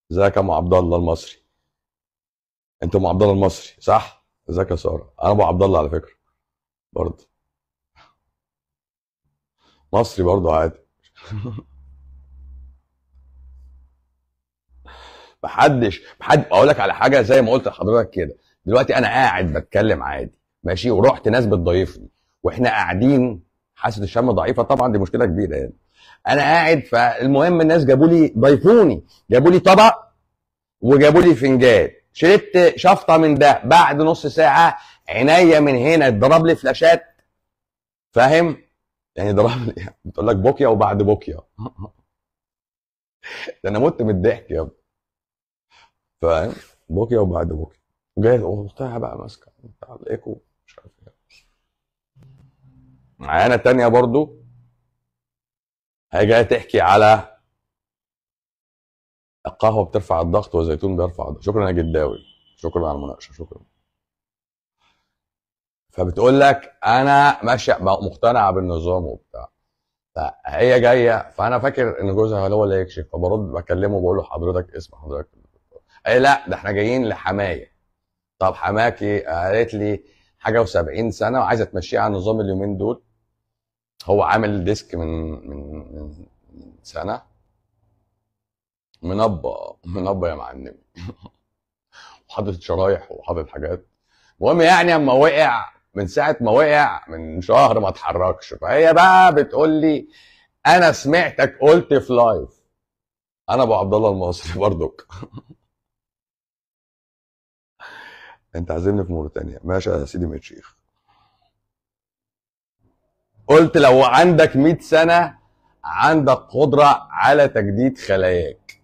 ازيك يا ام عبد الله المصري انت ام عبد الله المصري صح ازيك يا ساره انا ابو عبد الله على فكره برضه مصري برضه عادي محدش محد اقول لك على حاجه زي ما قلت لحضرتك كده دلوقتي انا قاعد بتكلم عادي ماشي ورحت ناس بتضيفني واحنا قاعدين حاسه الشم ضعيفه طبعا دي مشكله كبيره يعني انا قاعد فالمهم الناس جابوا لي ضيفوني جابوا لي طبق وجابوا لي فنجان شربت شفطه من ده بعد نص ساعه عينيا من هنا اتضرب لي فلاشات فاهم يعني ضرب لي بتقول لك بوكيا وبعد بوكيا ده انا مت من الضحك يا ابني فاهم بوكيا وبعد بوكيا جاي اختها بقى ماسكه بتاع الايكو مش عارف ايه معانا تانية برضو هي جايه تحكي على القهوه بترفع الضغط والزيتون بيرفع الضغط شكرا يا جداوي شكرا على المناقشه شكرا فبتقول لك انا ماشيه مقتنعه بالنظام وبتاع فهي جايه فانا فاكر ان جوزها هو اللي هيكشف فبرد بكلمه بقول له حضرتك اسم حضرتك قال لا ده احنا جايين لحمايه طب حماكي قالت لي حاجه و70 سنه وعايزه تمشيها على النظام اليومين دول هو عامل ديسك من من من سنه منبه منبه يا معلم وحاطط شرايح وحاطط حاجات المهم يعني اما وقع من ساعه ما وقع من شهر ما اتحركش فهي بقى بتقول لي انا سمعتك قلت في لايف انا ابو عبد الله المصري برضك انت عازمني في موريتانيا ماشي يا سيدي متشيخ قلت لو عندك 100 سنه عندك قدره على تجديد خلاياك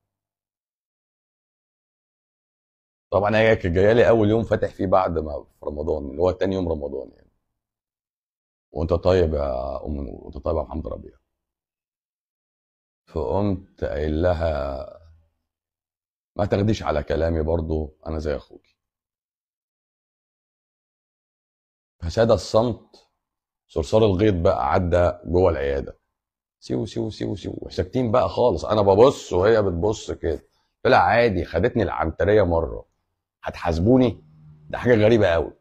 طبعا هي كانت جايه لي اول يوم فاتح فيه بعد ما في رمضان اللي هو تاني يوم رمضان يعني وانت طيب يا ام وانت طيب يا محمد ربيع فقمت قايل لها ما تاخديش على كلامي برضو انا زي اخوك فساد الصمت صرصار الغيط بقى عدى جوه العياده سيو سيو سيو سيو ساكتين بقى خالص انا ببص وهي بتبص كده طلع عادي خدتني العنتريه مره هتحاسبوني ده حاجه غريبه قوي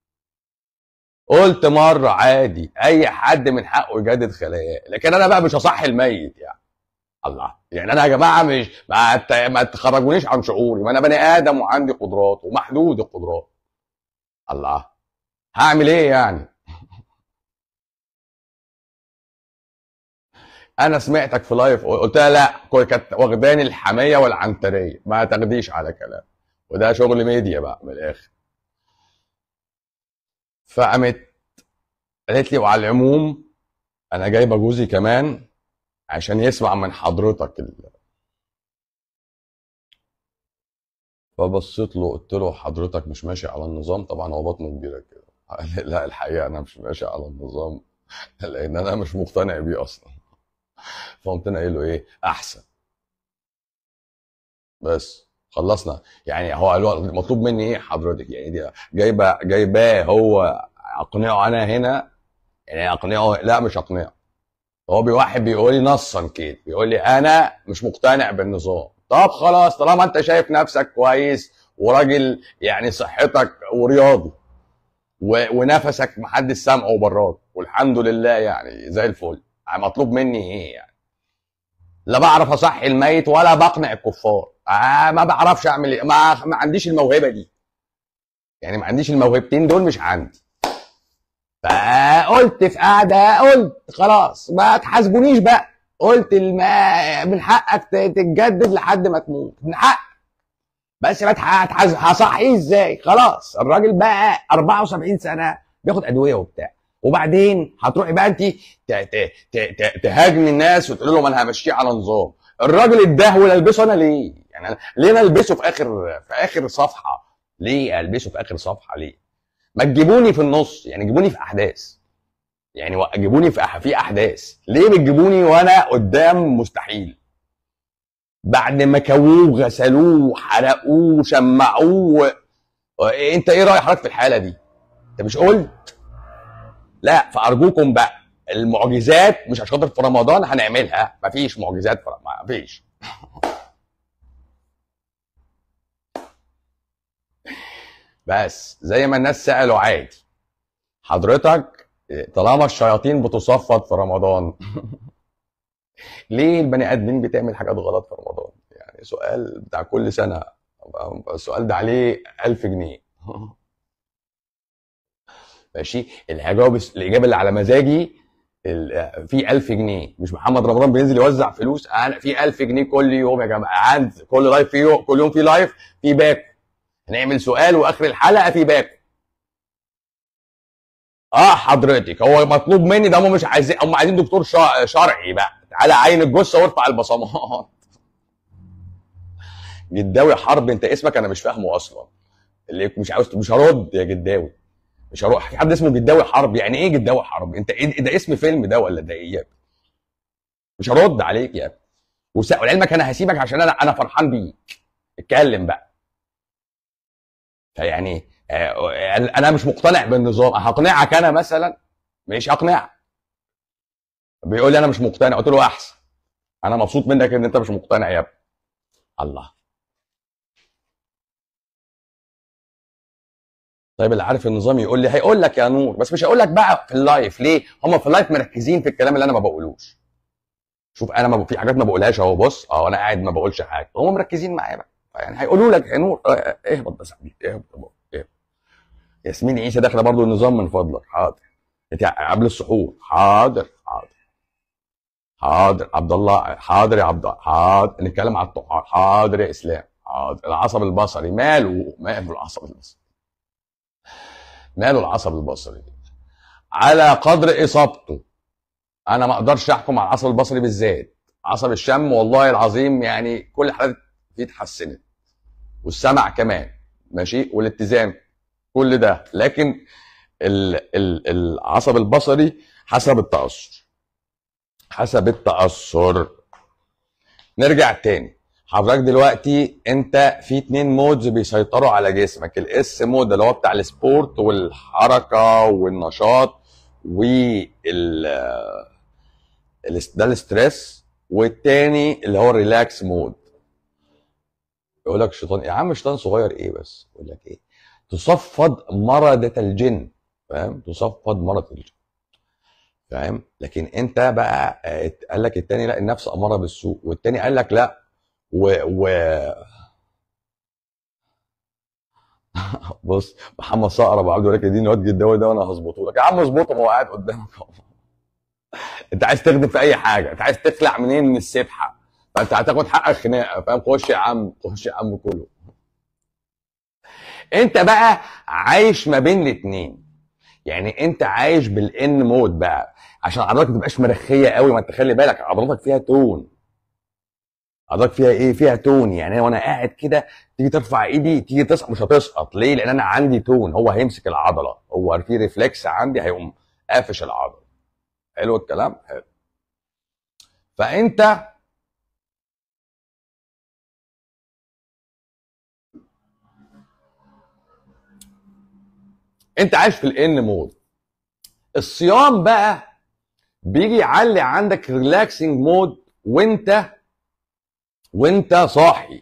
قلت مره عادي اي حد من حقه يجدد خلاياه لكن انا بقى مش هصحي الميت يعني الله يعني انا يا جماعه مش ما ما تخرجونيش عن شعوري ما انا بني ادم وعندي قدرات ومحدود القدرات الله هعمل ايه يعني انا سمعتك في لايف قلت لها لا كانت واخداني الحميه والعنتريه ما تاخديش على كلام وده شغل ميديا بقى من الاخر فقامت قالت لي وعلى العموم انا جايبه جوزي كمان عشان يسمع من حضرتك ال... فبصيت له قلت له حضرتك مش ماشي على النظام طبعا هو بطنه كبيره كده قال لي لا الحقيقه انا مش ماشي على النظام لان انا مش مقتنع بيه اصلا فقمت انا قايل له ايه احسن بس خلصنا يعني هو قال مطلوب مني ايه حضرتك يعني دي جايبه جايباه هو اقنعه انا هنا يعني اقنعه لا مش اقنعه هو بواحد بيقول لي نصا كده بيقول لي انا مش مقتنع بالنظام طب خلاص طالما انت شايف نفسك كويس وراجل يعني صحتك ورياضي ونفسك محدش سامعه براك والحمد لله يعني زي الفل مطلوب مني ايه يعني لا بعرف اصحي الميت ولا بقنع الكفار آه ما بعرفش اعمل ايه ما, ما عنديش الموهبه دي يعني ما عنديش الموهبتين دول مش عندي فقلت في قعده قلت خلاص ما تحاسبونيش بقى قلت الما من حقك تتجدد لحد ما تموت من حق بس ما هصحيه ازاي خلاص الراجل بقى 74 سنه بياخد ادويه وبتاع وبعدين هتروحي بقى انت تهاجمي الناس وتقول لهم انا همشيه على نظام الراجل اداه ولا البسه انا ليه يعني أنا ليه انا البسه في اخر في اخر صفحه ليه البسه في اخر صفحه ليه ما تجيبوني في النص يعني جيبوني في احداث يعني جيبوني في في احداث ليه بتجيبوني وانا قدام مستحيل بعد ما كووه غسلوه حرقوه شمعوه انت ايه راي حضرتك في الحاله دي انت مش قلت لا فارجوكم بقى المعجزات مش عشان خاطر في رمضان هنعملها مفيش معجزات في مفيش بس زي ما الناس سالوا عادي حضرتك طالما الشياطين بتصفد في رمضان ليه البني ادمين بتعمل حاجات غلط في رمضان يعني سؤال بتاع كل سنه السؤال ده عليه 1000 جنيه ماشي الإجابة الإجابة اللي على مزاجي ال- في 1000 جنيه مش محمد رمضان بينزل يوزع فلوس انا في 1000 جنيه كل يوم يا جماعه عند كل لايف في يوم كل يوم في لايف في باكو هنعمل سؤال واخر الحلقه في باكو اه حضرتك هو مطلوب مني ده هم مش عايزين هم عايزين دكتور شا- شرعي بقى تعالى عين الجثه وارفع البصمات جداوي حرب انت اسمك انا مش فاهمه اصلا اللي مش عاوز مش هرد يا جداوي مش هروح في حد اسمه جداوي حرب يعني ايه جداوي حرب انت ايه ده اسم فيلم ده ولا ده ايه يا ابني؟ مش هرد عليك يا ابني وس- ولعلمك انا هسيبك عشان انا انا فرحان بيك اتكلم بقى فيعني آه، انا مش مقتنع بالنظام هقنعك انا مثلا مش هقنعك بيقول لي انا مش مقتنع قلت له احسن انا مبسوط منك ان انت مش مقتنع يا ابني الله طيب اللي عارف النظام يقول لي هيقول لك يا نور بس مش هيقول لك بقى في اللايف ليه هم في اللايف مركزين في الكلام اللي انا ما بقولوش شوف انا ما في حاجات ما بقولهاش اهو بص اه انا قاعد ما بقولش حاجه هم مركزين معايا بقى يعني هيقولوا لك يا نور آه، آه، اهبط بس يا حبيبي اهبط اهبط اهبط. ياسمين عيسى داخله برضو النظام من فضلك حاضر انت قبل السحور حاضر حاضر حاضر عبد الله حاضر يا عبد الله حاضر نتكلم على الطحال حاضر يا اسلام حاضر العصب البصري ماله ماله العصب البصري ماله العصب البصري على قدر اصابته انا ما اقدرش احكم على العصب البصري بالذات عصب الشم والله العظيم يعني كل الحالات فيه اتحسنت والسمع كمان ماشي والاتزان كل ده لكن ال ال العصب البصري حسب التأثر حسب التأثر نرجع تاني حضرتك دلوقتي انت في اتنين مودز بيسيطروا على جسمك الاس مود اللي هو بتاع السبورت والحركه والنشاط وال ال- ده الستريس والتاني اللي هو الريلاكس مود يقول لك الشيطان يا عم شيطان صغير ايه بس يقول لك ايه تصفد مردة الجن فاهم تصفد مردة الجن فاهم لكن انت بقى آه، قال لك التاني لا النفس اماره بالسوء والتاني قال لك لا و, و... بص محمد صقر ابو عبد الوهاب الدين الواد جداوي ده وانا هظبطه لك يا عم اظبطه ما هو قاعد قدامك اهو. انت عايز تخدم في اي حاجه انت عايز تخلع منين من السبحه فانت هتاخد حقك خناقه فاهم خش يا عم خش يا عم كله انت بقى عايش ما بين الاتنين يعني انت عايش بالان مود بقى عشان عضلاتك ما تبقاش مرخيه قوي ما انت خلي بالك عضلاتك فيها تون عضلاتك فيها ايه فيها تون يعني أنا وانا قاعد كده تيجي ترفع ايدي تيجي تسقط مش هتسقط ليه لان انا عندي تون هو هيمسك العضله هو في ريفلكس عندي هيقوم قافش العضله حلو الكلام حلو فانت انت عايش في الان مود الصيام بقى بيجي يعلي عندك ريلاكسنج مود وانت وانت صاحي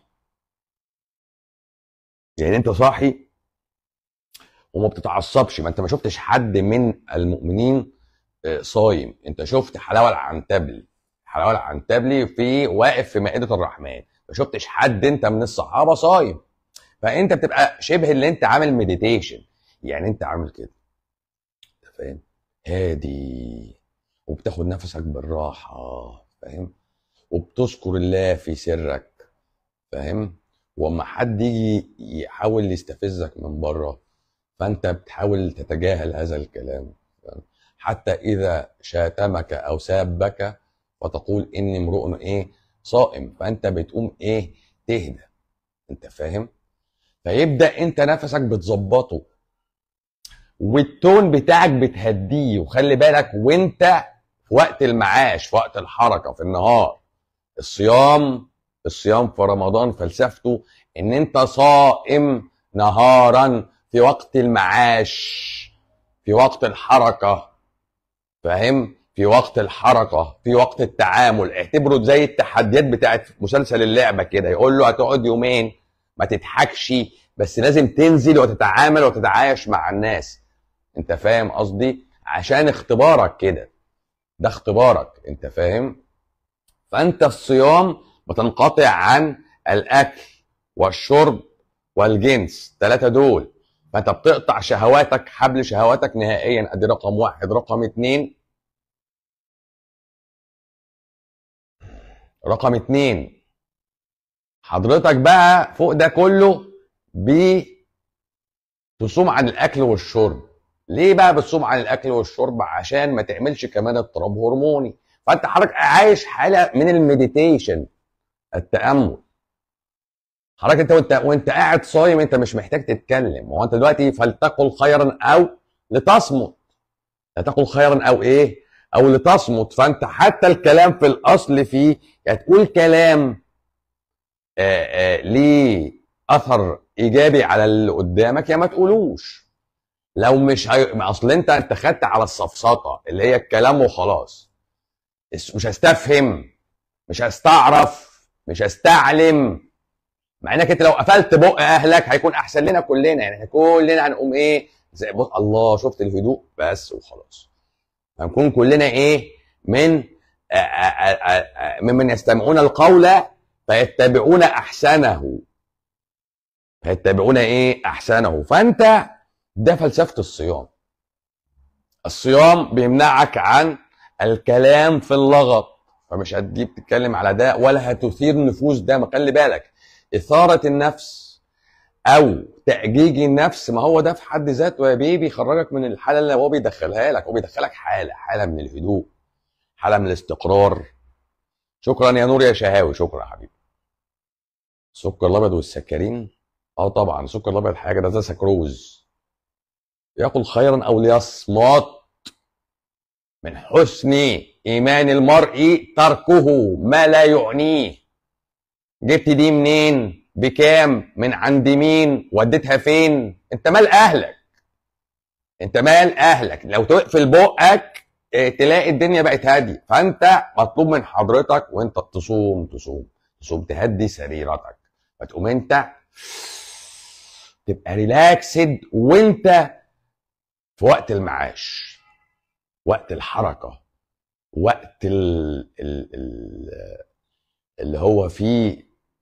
يعني انت صاحي وما بتتعصبش ما انت ما شفتش حد من المؤمنين آه، صايم انت شفت حلاوه العنتبلي حلاوه العنتبلي في واقف في مائده الرحمن ما شفتش حد انت من الصحابه صايم فانت بتبقى شبه اللي انت عامل مديتيشن يعني انت عامل كده انت فاهم هادي وبتاخد نفسك بالراحه فاهم وبتذكر الله في سرك فاهم واما حد يجي يحاول يستفزك من بره فانت بتحاول تتجاهل هذا الكلام فاهم؟ حتى اذا شاتمك او سابك فتقول اني امرؤ ايه صائم فانت بتقوم ايه تهدى انت فاهم فيبدا انت نفسك بتظبطه والتون بتاعك بتهديه وخلي بالك وانت في وقت المعاش في وقت الحركه في النهار الصيام الصيام في رمضان فلسفته ان انت صائم نهارا في وقت المعاش في وقت الحركه فاهم في وقت الحركه في وقت التعامل اعتبره زي التحديات بتاعت مسلسل اللعبه كده يقول له هتقعد يومين ما تضحكش بس لازم تنزل وتتعامل وتتعايش مع الناس انت فاهم قصدي عشان اختبارك كده ده اختبارك انت فاهم فانت الصيام بتنقطع عن الاكل والشرب والجنس ثلاثة دول فانت بتقطع شهواتك حبل شهواتك نهائيا ادي رقم واحد رقم اتنين رقم اتنين حضرتك بقى فوق ده كله بتصوم عن الاكل والشرب ليه بقى بتصوم عن الاكل والشرب عشان ما تعملش كمان اضطراب هرموني فانت حضرتك عايش حاله من المديتيشن التامل حضرتك انت وانت وانت قاعد صايم انت مش محتاج تتكلم هو انت دلوقتي فلتقل خيرا او لتصمت لا تقل خيرا او ايه او لتصمت فانت حتى الكلام في الاصل فيه يا تقول كلام آآ آآ ليه اثر ايجابي على اللي قدامك يا ما تقولوش لو مش هي... اصل انت انت خدت على السفسطه اللي هي الكلام وخلاص مش هستفهم مش هستعرف مش هستعلم مع انك انت لو قفلت بق اهلك هيكون احسن لنا كلنا يعني كلنا هنقوم ايه زي بص الله شفت الهدوء بس وخلاص هنكون كلنا ايه من آآ آآ آآ ممن يستمعون القول فيتبعون احسنه فيتبعون ايه احسنه فانت ده فلسفه الصيام الصيام بيمنعك عن الكلام في اللغط فمش هتجيب تتكلم على ده ولا هتثير نفوس ده ما خلي بالك اثاره النفس او تاجيج النفس ما هو ده في حد ذاته يا بيبي يخرجك من الحاله اللي هو بيدخلها لك هو بيدخلك حاله حاله من الهدوء حاله من الاستقرار شكرا يا نور يا شهاوي شكرا يا حبيبي السكر الابيض والسكرين اه طبعا السكر الابيض حاجه ده زي سكروز يقول خيرا او ليصمت من حسن ايمان المرء تركه ما لا يعنيه جبت دي منين بكام من عند مين وديتها فين انت مال اهلك انت مال اهلك لو تقفل بقك تلاقي الدنيا بقت هاديه فانت مطلوب من حضرتك وانت تصوم تصوم تصوم تهدي سريرتك فتقوم انت تبقى ريلاكسد وانت في وقت المعاش وقت الحركه وقت ال ال ال اللي هو فيه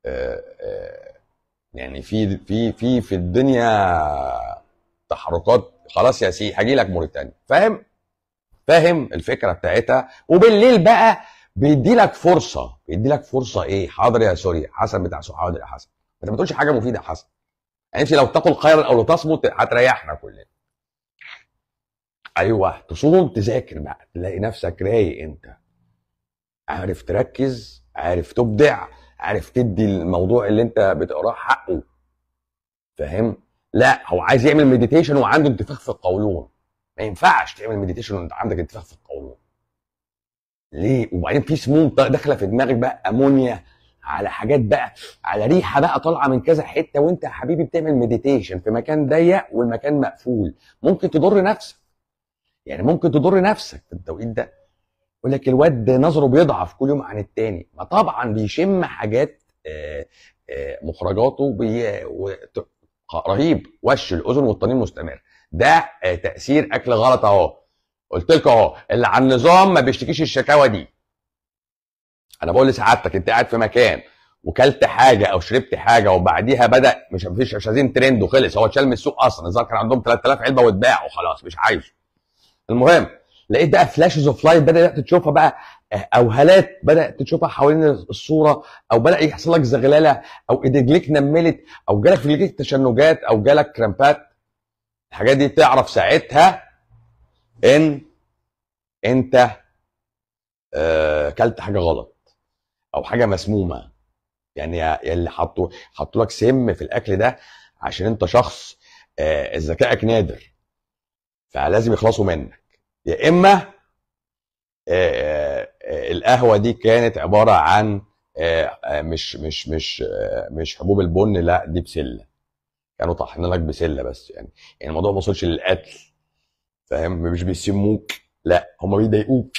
يعني في في في في الدنيا تحركات خلاص يا سي هاجي لك موريتانيا فاهم فاهم الفكره بتاعتها وبالليل بقى بيدي لك فرصه بيدي لك فرصه ايه حاضر يا سوري حسن بتاع حاضر يا حسن انت ما تقولش حاجه مفيده يا حسن يعني لو تقل خيرا او لتصمت هتريحنا كلنا ايوه تصوم تذاكر بقى تلاقي نفسك رايق انت عارف تركز عارف تبدع عارف تدي الموضوع اللي انت بتقراه حقه فاهم لا هو عايز يعمل مديتيشن وعنده انتفاخ في القولون ما ينفعش تعمل مديتيشن وانت عندك انتفاخ في القولون ليه وبعدين في سموم داخله في دماغك بقى امونيا على حاجات بقى على ريحه بقى طالعه من كذا حته وانت يا حبيبي بتعمل مديتيشن في مكان ضيق والمكان مقفول ممكن تضر نفسك يعني ممكن تضر نفسك في التوقيت ده يقول لك الواد نظره بيضعف كل يوم عن التاني ما طبعا بيشم حاجات آآ آآ مخرجاته بي... رهيب وش الاذن والطنين مستمر ده تاثير اكل غلط اهو قلت لكم اهو اللي على النظام ما بيشتكيش الشكاوى دي انا بقول لسعادتك انت قاعد في مكان وكلت حاجه او شربت حاجه وبعديها بدا مش مفيش مش عايزين ترند وخلص هو اتشال من السوق اصلا الظاهر كان عندهم 3000 علبه واتباع وخلاص مش عايزه المهم لقيت بقى فلاشز اوف لايت بدات تشوفها بقى او هالات بدات تشوفها حوالين الصوره او بدا يحصل لك زغلله او رجليك نملت او جالك في رجليك تشنجات او جالك كرامبات الحاجات دي تعرف ساعتها ان انت آه كلت حاجه غلط او حاجه مسمومه يعني اللي حطوا حطوا لك سم في الاكل ده عشان انت شخص آه ذكائك نادر فلازم يخلصوا منك يا اما آه آه القهوه دي كانت عباره عن آه مش مش مش مش حبوب البن لا دي بسله كانوا طاحنين لك بسله بس يعني يعني الموضوع ما وصلش للقتل فاهم مش بيسموك لا هم بيضايقوك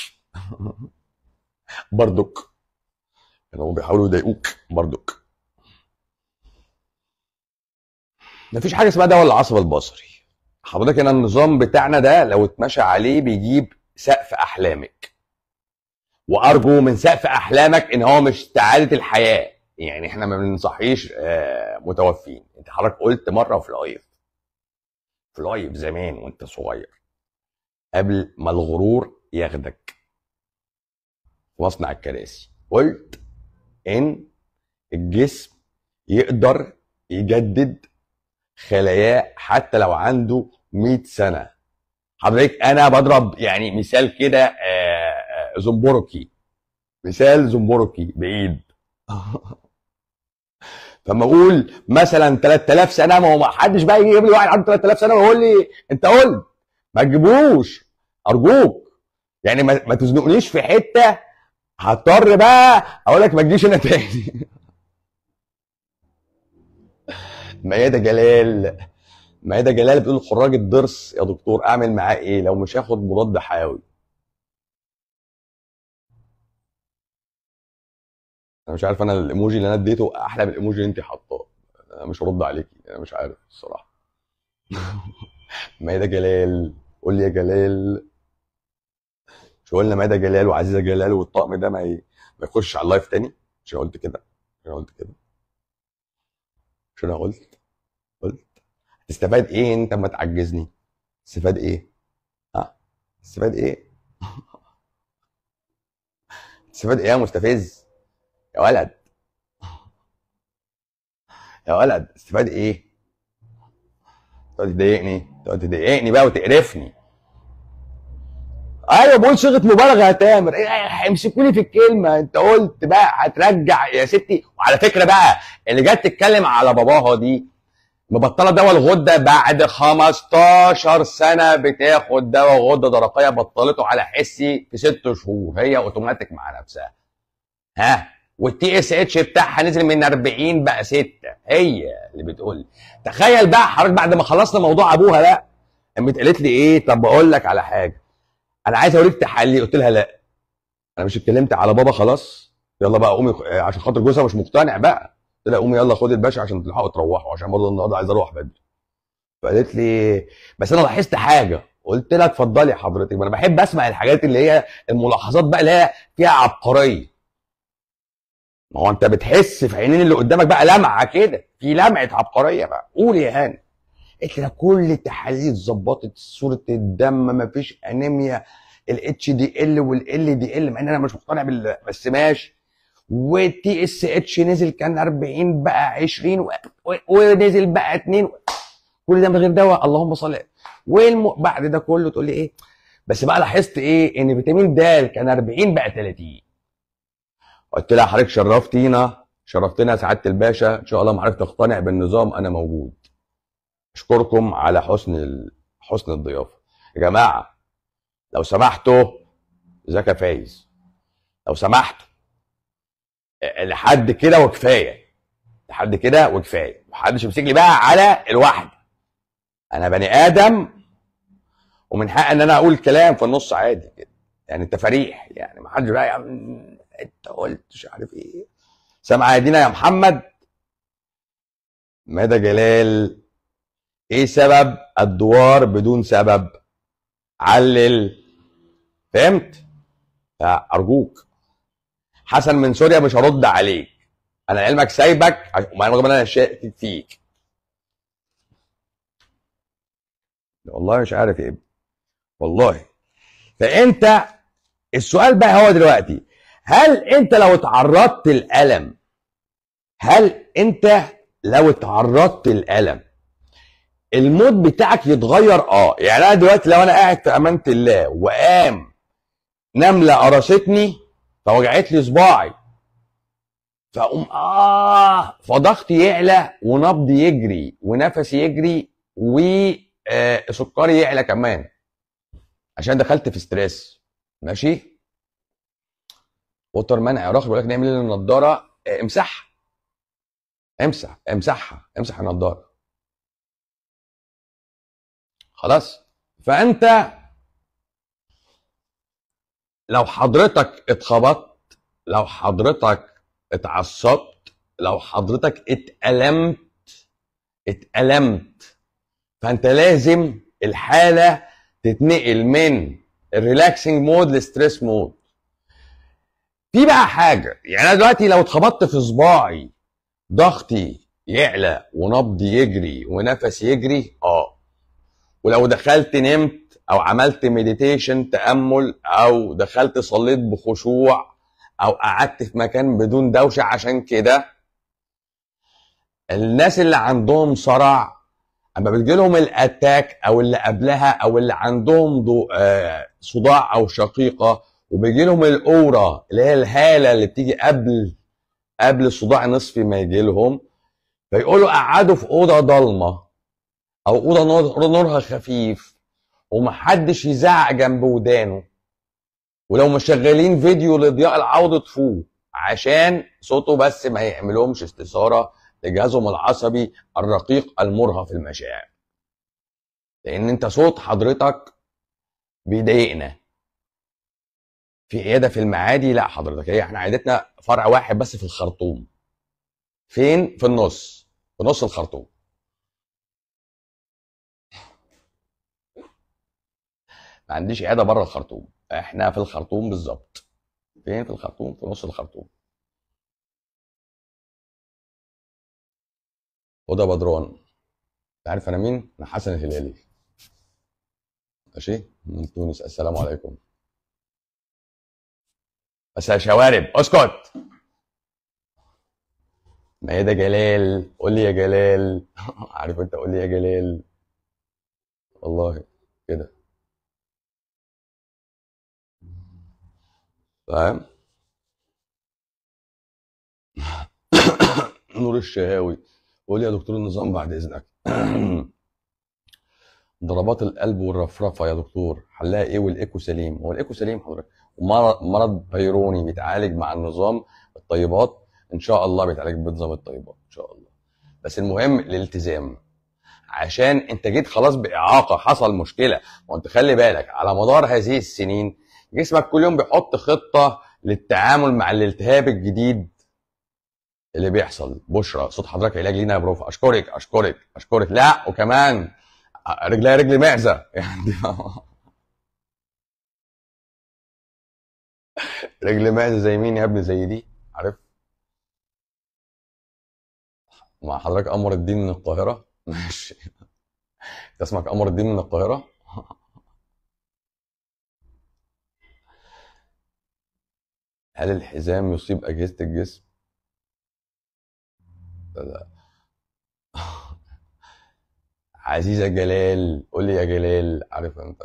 برضك يعني هم بيحاولوا يضايقوك برضك مفيش حاجه اسمها دواء العصب البصري حضرتك هنا النظام بتاعنا ده لو اتمشى عليه بيجيب سقف احلامك وارجو من سقف احلامك ان هو مش سعاده الحياه يعني احنا ما بنصحيش آه، متوفين انت حضرتك قلت مره في لايف في لايف زمان وانت صغير قبل ما الغرور ياخدك في مصنع الكراسي قلت ان الجسم يقدر يجدد خلاياه حتى لو عنده 100 سنه حضرتك انا بضرب يعني مثال كده آه، آه، زنبركي مثال زنبركي بعيد فما اقول مثلا 3000 سنه ما هو ما حدش بقى يجي يجيب لي واحد عنده 3000 سنه ويقول لي انت قلت ما تجيبوش ارجوك يعني ما, ما تزنقنيش في حته هضطر بقى اقول لك ما تجيش هنا تاني ميادة جلال ميادة جلال بتقول خراج الضرس يا دكتور اعمل معاه ايه لو مش هاخد مضاد حيوي انا مش عارف انا الايموجي اللي انا اديته احلى من الايموجي اللي انت حاطاه انا مش هرد عليكي انا مش عارف الصراحه ميادة جلال قول لي يا جلال مش قلنا ميادة جلال وعزيزه جلال والطقم ده ما ي... ما يخش على اللايف تاني مش انا قلت كده مش انا قلت كده مش انا قلت قلت تستفاد ايه انت ما تعجزني تستفاد ايه ها تستفاد ايه تستفاد ايه يا مستفز يا ولد يا ولد استفاد ايه تقعد تضايقني تقعد تضايقني بقى وتقرفني ايوه بقول صيغه مبالغه يا تامر إيه هيمسكوني في الكلمه انت قلت بقى هترجع يا ستي وعلى فكره بقى اللي جت تتكلم على باباها دي مبطله دواء الغده بعد 15 سنه بتاخد دواء غده درقيه بطلته على حسي في ست شهور هي اوتوماتيك مع نفسها ها والتي اس اتش بتاعها نزل من 40 بقى 6 هي اللي بتقول تخيل بقى حضرتك بعد ما خلصنا موضوع ابوها ده قامت قالت لي ايه طب بقول لك على حاجه انا عايز اوريك تحلي قلت لها لا انا مش اتكلمت على بابا خلاص يلا بقى قومي عشان خاطر جوزها مش مقتنع بقى قلت لها قومي يلا خدي الباشا عشان تلحقوا تروحوا عشان برضه النهارده عايز اروح بدري فقالت لي بس انا لاحظت حاجه قلت لها اتفضلي حضرتك ما انا بحب اسمع الحاجات اللي هي الملاحظات بقى اللي هي فيها عبقريه ما هو انت بتحس في عينين اللي قدامك بقى لمعه كده في لمعه عبقريه بقى قول يا هاني قلت لها كل التحاليل اتظبطت صوره الدم مفيش انيميا الاتش دي ال والال دي ال مع ان انا مش مقتنع بال بس ماشي والتي اس اتش نزل كان 40 بقى 20 و... و... ونزل بقى 2 كل ده من غير دواء اللهم صل والم... بعد ده كله تقول لي ايه بس بقى لاحظت ايه ان فيتامين د كان 40 بقى 30 قلت لها حضرتك شرفتينا شرفتنا يا سعاده الباشا ان شاء الله ما عرفت اقتنع بالنظام انا موجود اشكركم على حسن ال... حسن الضيافه يا جماعه لو سمحتوا ازيك يا فايز لو سمحتوا لحد كده وكفايه لحد كده وكفايه محدش يمسك لي بقى على الواحد انا بني ادم ومن حق ان انا اقول كلام في النص عادي كده يعني انت فريح يعني ما حدش بقى يا عم انت قلت مش عارف ايه سامع يا دينا يا محمد مدى جلال ايه سبب الدوار بدون سبب علل فهمت ارجوك حسن من سوريا مش هرد عليك انا علمك سايبك ومع رغم ان انا شاكك فيك والله مش عارف ايه والله فانت السؤال بقى هو دلوقتي هل انت لو اتعرضت للالم هل انت لو اتعرضت للالم المود بتاعك يتغير اه يعني انا دلوقتي لو انا قاعد في امانه الله وقام نمله قرصتني فوجعت لي صباعي فاقوم اه فضغطي يعلى ونبضي يجري ونفسي يجري وسكري يعلى كمان عشان دخلت في ستريس ماشي وتر منع عراقي بيقول لك نعمل ايه للنضاره آه، امسحها امسح امسحها امسح النضاره خلاص فانت لو حضرتك اتخبطت لو حضرتك اتعصبت لو حضرتك اتألمت اتألمت فانت لازم الحاله تتنقل من الريلاكسنج مود للستريس مود في بقى حاجه يعني انا دلوقتي لو اتخبطت في صباعي ضغطي يعلى ونبضي يجري ونفسي يجري اه ولو دخلت نمت او عملت مديتيشن تامل او دخلت صليت بخشوع او قعدت في مكان بدون دوشه عشان كده الناس اللي عندهم صرع اما بتجي لهم الاتاك او اللي قبلها او اللي عندهم ضو... آه صداع او شقيقه وبيجي لهم الاورا اللي هي الهاله اللي بتيجي قبل قبل الصداع نصفي ما يجي لهم فيقولوا قعدوا في اوضه ضلمه او اوضه نور نورها خفيف ومحدش يزعق جنب ودانه ولو مشغلين فيديو لضياء العوض اطفوه عشان صوته بس ما يعملهمش استثاره لجهازهم العصبي الرقيق المرهف المشاعر لان انت صوت حضرتك بيضايقنا في عياده في المعادي لا حضرتك هي احنا عيادتنا فرع واحد بس في الخرطوم فين في النص في نص الخرطوم ما عنديش عياده بره الخرطوم احنا في الخرطوم بالظبط فين في الخرطوم في نص الخرطوم هدى بدران انت عارف انا مين انا حسن الهلالي ماشي من تونس السلام عليكم بس يا شوارب اسكت ميادة جلال قول لي يا جلال عارف انت قول لي يا جلال والله كده فاهم نور الشهاوي قول يا دكتور النظام بعد اذنك ضربات القلب والرفرفه يا دكتور حلها ايه والايكو سليم هو الايكو سليم حضرتك ومرض مرض بيروني بيتعالج مع النظام الطيبات ان شاء الله بيتعالج بنظام الطيبات ان شاء الله بس المهم الالتزام عشان انت جيت خلاص باعاقه حصل مشكله وانت خلي بالك على مدار هذه السنين جسمك كل يوم بيحط خطه للتعامل مع الالتهاب الجديد اللي بيحصل بشرى صوت حضرتك علاج لينا يا بروف اشكرك اشكرك اشكرك لا وكمان رجلي رجل معزه يعني رجل معزه زي مين يا ابني زي دي عارف مع حضرتك قمر الدين من القاهره ماشي انت اسمك قمر الدين من القاهره هل الحزام يصيب اجهزه الجسم لا عزيزة جلال قول لي يا جلال عارف انت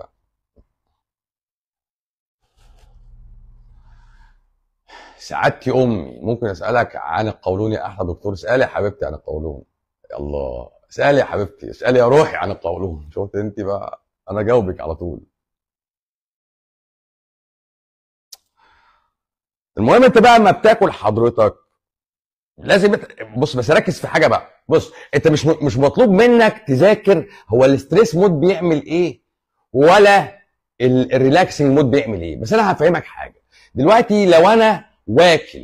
سعادتي امي ممكن اسالك عن القولون يا احلى دكتور اسالي يا حبيبتي عن القولون يا الله اسالي يا حبيبتي اسالي يا روحي عن القولون شفت انت بقى انا جاوبك على طول المهم انت بقى اما بتاكل حضرتك لازم بص بس ركز في حاجه بقى بص انت مش مش مطلوب منك تذاكر هو الاستريس مود بيعمل ايه ولا الريلاكسنج مود بيعمل ايه بس انا هفهمك حاجه دلوقتي لو انا واكل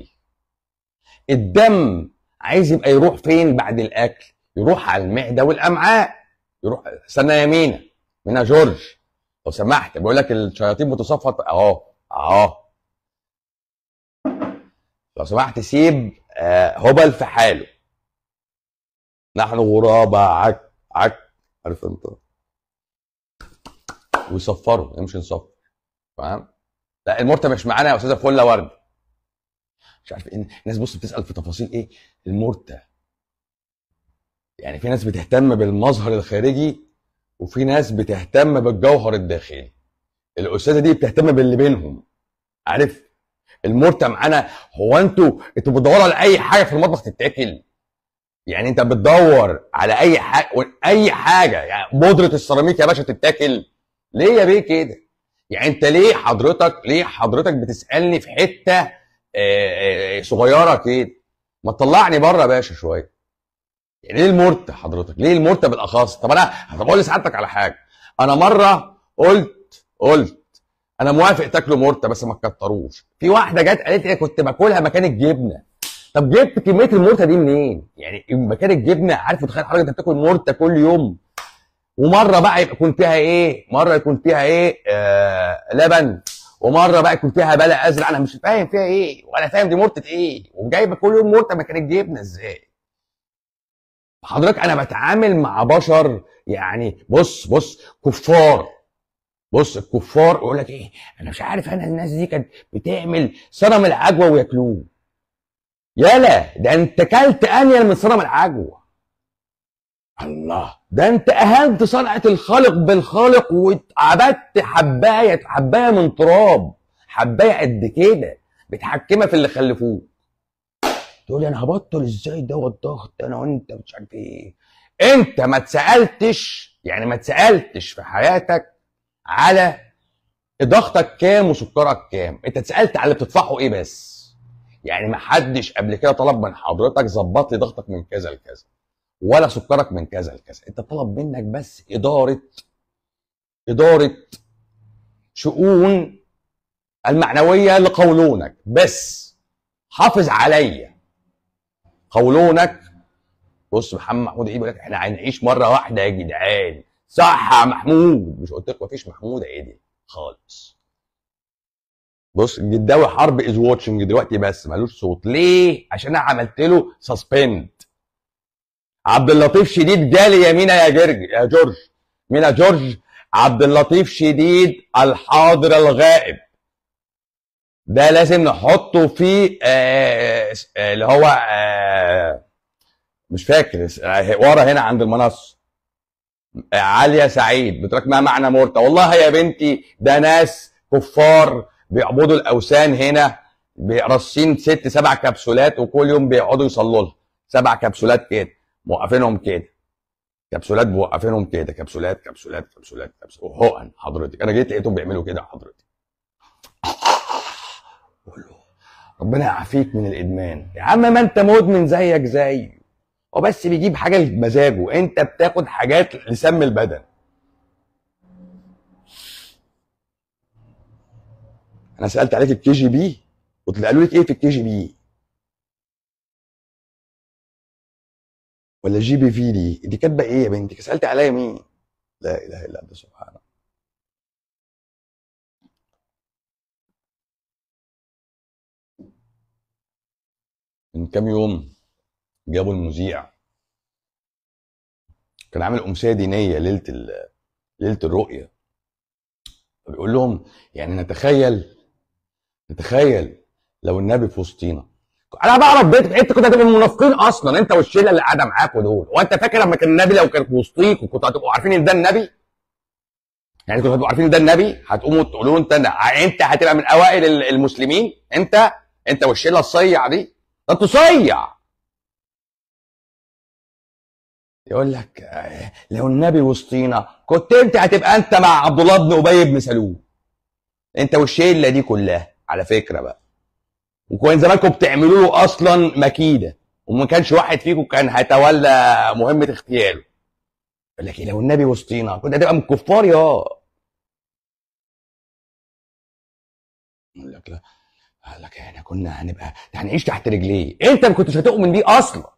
الدم عايز يبقى يروح فين بعد الاكل يروح على المعده والامعاء يروح استنى يا مينا مينا جورج لو سمحت بقول لك الشياطين بتصفط اهو اهو لو سمحت سيب هبل في حاله نحن غرابة عك عك عارف انت ويصفروا يمشي نصفر فاهم لا المرتة مش معانا يا استاذه فله ورد مش عارف ايه الناس بص بتسال في تفاصيل ايه المرتة يعني في ناس بتهتم بالمظهر الخارجي وفي ناس بتهتم بالجوهر الداخلي الاستاذه دي بتهتم باللي بينهم عارف المرتة معانا هو انتوا انتوا بتدوروا على اي حاجه في المطبخ تتاكل يعني انت بتدور على اي حاجه اي حاجه يعني بودره السيراميك يا باشا تتاكل ليه يا بيه كده يعني انت ليه حضرتك ليه حضرتك بتسالني في حته صغيره كده ما تطلعني بره يا باشا شويه يعني ليه المرتة حضرتك ليه المرتة بالاخص طب انا طب اقول لسعادتك على حاجه انا مره قلت قلت انا موافق تاكلوا مرتة بس ما تكتروش في واحده جت قالت لي كنت باكلها مكان الجبنه طب جبت كميه المورتا دي منين؟ يعني مكان الجبنه عارف متخيل حضرتك انت بتاكل مورتا كل يوم ومره بقى يبقى يكون فيها ايه؟ مره يكون فيها ايه؟ آه لبن ومره بقى يكون فيها بلع ازرق انا مش فاهم فيها ايه ولا فاهم دي مورته ايه وجايبه كل يوم مورته مكان الجبنه ازاي؟ حضرتك انا بتعامل مع بشر يعني بص بص كفار بص الكفار يقول لك ايه انا مش عارف انا الناس دي كانت بتعمل صنم العجوه وياكلوه يالا ده انت كلت انيل من صنم العجوه الله ده انت اهنت صنعه الخالق بالخالق وعبدت حبايه حبايه من تراب حبايه قد كده متحكمه في اللي خلفوه تقول لي انا هبطل ازاي ده الضغط انا وانت مش عارف ايه انت ما اتسالتش يعني ما اتسالتش في حياتك على ضغطك كام وسكرك كام انت اتسالت على اللي بتدفعه ايه بس يعني ما حدش قبل كده طلب من حضرتك ظبط لي ضغطك من كذا لكذا ولا سكرك من كذا لكذا انت طلب منك بس اداره اداره شؤون المعنويه لقولونك بس حافظ عليا قولونك بص محمد محمود ايه بيقول لك احنا هنعيش مره واحده يا جدعان صح يا محمود مش قلت لك مفيش محمود عادي خالص بص الجداوي حرب از واتشنج دلوقتي بس ملوش صوت ليه عشان انا عملت له سسبند عبد اللطيف شديد جالي يمينة يا جرج يا جورج مين يا جورج عبد اللطيف شديد الحاضر الغائب ده لازم نحطه في آه آه اللي هو آه مش فاكر آه، ورا هنا عند المنصه آه، عاليه سعيد بتقول لك ما معنى مرتى والله يا بنتي ده ناس كفار بيعبدوا الاوثان هنا رصين ست سبع كبسولات وكل يوم بيقعدوا يصلوا لها سبع كبسولات كده موقفينهم كده كبسولات موقفينهم كده كبسولات كبسولات كبسولات كبسولات وحقن حضرتك انا جيت لقيتهم بيعملوا كده حضرتك بقول له ربنا يعافيك من الادمان يا عم ما انت مدمن زيك زي هو بس بيجيب حاجه لمزاجه انت بتاخد حاجات لسم البدن انا سالت عليك الكي جي بي قالوا لك ايه في الكي جي بي ولا جي بي في دي دي كاتبه ايه يا بنتي سالت عليا مين لا اله الا الله سبحانه من كام يوم جابوا المذيع كان عامل امسيه دينيه ليله ليله الرؤيه بيقول لهم يعني نتخيل نتخيل لو النبي في وسطينا انا بعرف بيت انت كنت هتبقوا منافقين اصلا انت والشله اللي قاعده معاكوا دول وانت فاكر لما كان النبي لو كان في وسطيك وكنتوا هتبقوا عارفين ان ده النبي يعني كنتوا هتبقوا عارفين ان ده النبي هتقوموا تقولوا انت انت هتبقى من اوائل المسلمين انت انت والشله الصيع دي ده انت صيع يقول لك آه، لو النبي وسطينا كنت انت هتبقى انت مع عبد الله بن ابي بن سلول انت والشله دي كلها على فكره بقى وكان زمانكم بتعملوا له اصلا مكيده وما كانش واحد فيكم كان هيتولى مهمه اغتياله يقول لك إيه لو النبي وسطينا كنت هتبقى من الكفار يا يقول لك لا قال لك احنا كنا هنبقى هنعيش تحت رجليه انت ما كنتش هتؤمن بيه اصلا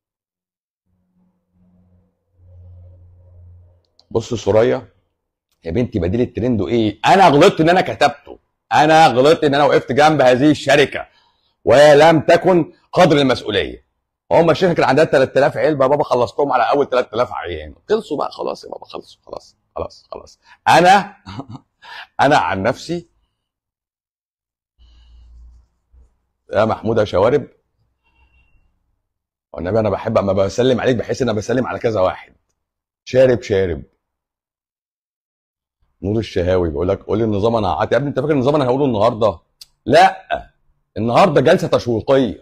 بص سوريا يا بنتي بديل الترند ايه انا غلطت ان انا كتبته انا غلطت ان انا وقفت جنب هذه الشركه ولم تكن قدر المسؤوليه هم الشركه كان عندها 3000 علبه بابا خلصتهم على اول 3000 عيان خلصوا بقى خلاص يا بابا خلصوا خلاص خلاص خلاص انا انا عن نفسي يا محمود يا شوارب والنبي انا بحب اما بسلم عليك بحس ان انا بسلم على كذا واحد شارب شارب نور الشهاوي بيقول لك قول لي النظام انا هعطي يا ابني انت فاكر النظام انا هقوله النهارده لا النهارده جلسه تشويقيه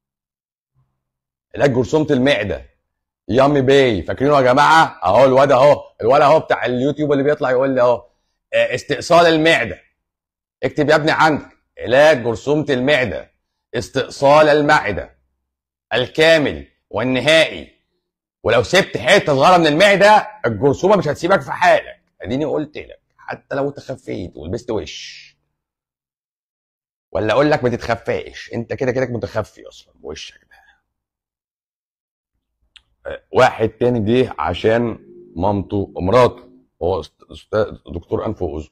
علاج جرثومه المعده يامي باي فاكرينه يا جماعه اهو الواد اهو الواد اهو بتاع اليوتيوب اللي بيطلع يقول لي اهو آه، استئصال المعده اكتب يا ابني عندك علاج جرثومه المعده استئصال المعده الكامل والنهائي ولو سبت حته صغيره من المعده الجرثومه مش هتسيبك في حالك اديني قلت لك حتى لو تخفيت ولبست وش ولا اقول لك ما تتخفاش انت كده كده متخفي اصلا بوشك ده واحد تاني جه عشان مامته مراته هو أستاذ- دكتور انف واذن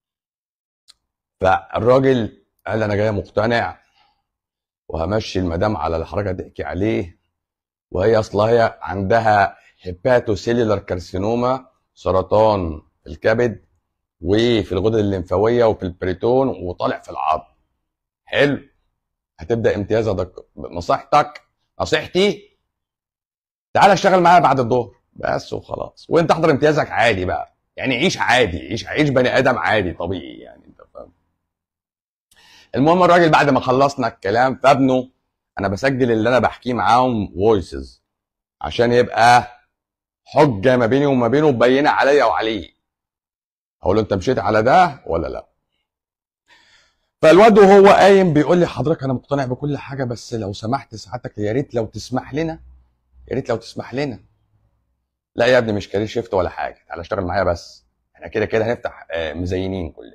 فالراجل قال انا جاي مقتنع وهمشي المدام على الحركه تحكي عليه وهي اصلا هي عندها هيباتوسيلولار كارسينوما سرطان في الكبد وفي الغدد الليمفاويه وفي البريتون وطالع في العظم حلو هتبدا امتيازها ده نصيحتك نصيحتي تعال اشتغل معايا بعد الظهر بس وخلاص وانت احضر امتيازك عادي بقى يعني عيش عادي عيش عيش بني ادم عادي طبيعي يعني انت فاهم المهم الراجل بعد ما خلصنا الكلام فابنه انا بسجل اللي انا بحكيه معاهم فويسز عشان يبقى حجه ما بيني وما بينه مبينه عليا وعليه اقول له انت مشيت على ده ولا لا فالواد وهو قايم بيقول لي حضرتك انا مقتنع بكل حاجه بس لو سمحت سعادتك يا ريت لو تسمح لنا يا ريت لو تسمح لنا لا يا ابني مش كارير شيفت ولا حاجه تعالى اشتغل معايا بس احنا كده كده هنفتح آه، مزينين كلنا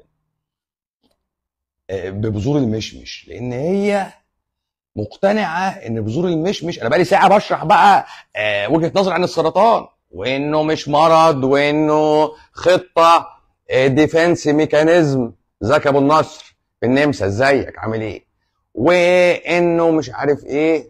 آه، ببذور المشمش لان هي مقتنعه ان بذور المشمش انا بقالي ساعه بشرح بقى آه، وجهه نظر عن السرطان وانه مش مرض وانه خطه ديفense ميكانيزم ذاك ابو النصر في النمسا ازيك عامل ايه وانه مش عارف ايه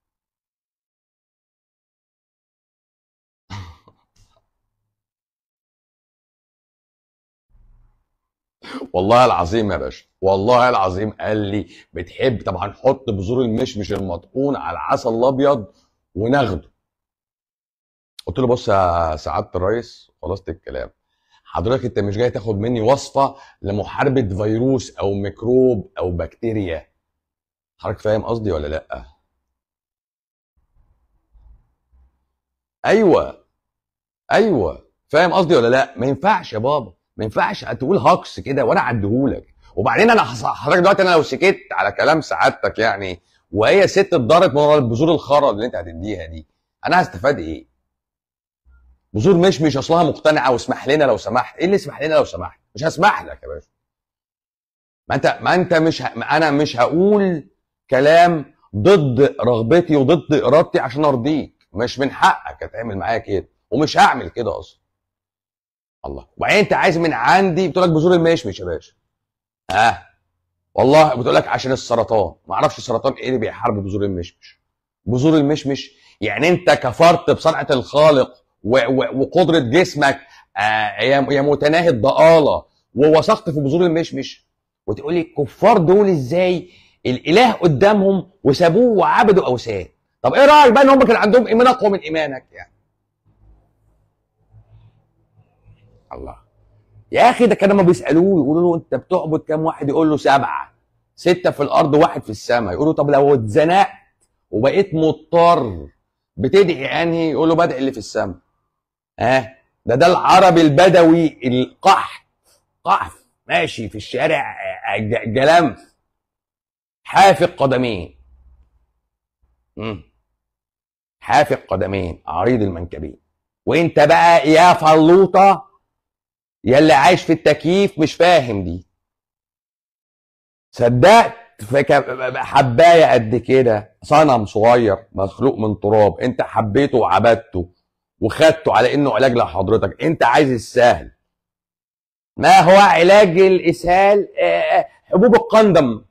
والله العظيم يا باشا والله العظيم قال لي بتحب طبعا حط بذور المشمش المطحون على العسل الابيض وناخده قلت له بص يا سعاده الرئيس خلصت الكلام حضرتك انت مش جاي تاخد مني وصفه لمحاربه فيروس او ميكروب او بكتيريا حضرتك فاهم قصدي ولا لا ايوه ايوه فاهم قصدي ولا لا ما ينفعش يا بابا ما ينفعش تقول هاكس كده وانا اعديهولك وبعدين انا حص- حضرتك دلوقتي انا لو سكت على كلام سعادتك يعني وهي ست اتضرت من ورا البذور الخرا اللي انت هتديها دي انا هستفاد ايه؟ بذور مش مش اصلها مقتنعه واسمح لنا لو سمحت ايه اللي اسمح لنا لو سمحت؟ مش هسمح لك يا باشا ما انت ما انت مش ه... ما انا مش هقول كلام ضد رغبتي وضد ارادتي عشان ارضيك مش من حقك هتعمل معايا كده ومش هعمل كده اصلا الله وبعدين انت عايز من عندي بتقول لك بذور المشمش يا باشا ها والله بتقول لك عشان السرطان ما اعرفش السرطان ايه اللي بيحارب بذور المشمش بذور المشمش يعني انت كفرت بصنعه الخالق و... و... وقدره جسمك آه يا يا متناهي الضآلة ووثقت في بذور المشمش وتقول لي الكفار دول ازاي الاله قدامهم وسابوه وعبدوا اوثان طب ايه رايك بقى ان هم كان عندهم ايمان اقوى من ايمانك يعني الله يا اخي ده كانوا لما بيسالوه يقولوا له انت بتعبد كام واحد يقول له سبعه سته في الارض واحد في السماء يقولوا طب لو اتزنقت وبقيت مضطر بتدعي انهي يقول له بدعي اللي في السماء ها ده ده العربي البدوي القحف قحف ماشي في الشارع آه، ج- جلمف حافق قدمين مم. حافق قدمين عريض المنكبين وانت بقى يا فلوطه يا اللي عايش في التكييف مش فاهم دي صدقت في ك- حبايه قد كده صنم صغير مخلوق من تراب انت حبيته وعبدته وخدته على انه علاج لحضرتك انت عايز السهل ما هو علاج الاسهال آه، حبوب القندم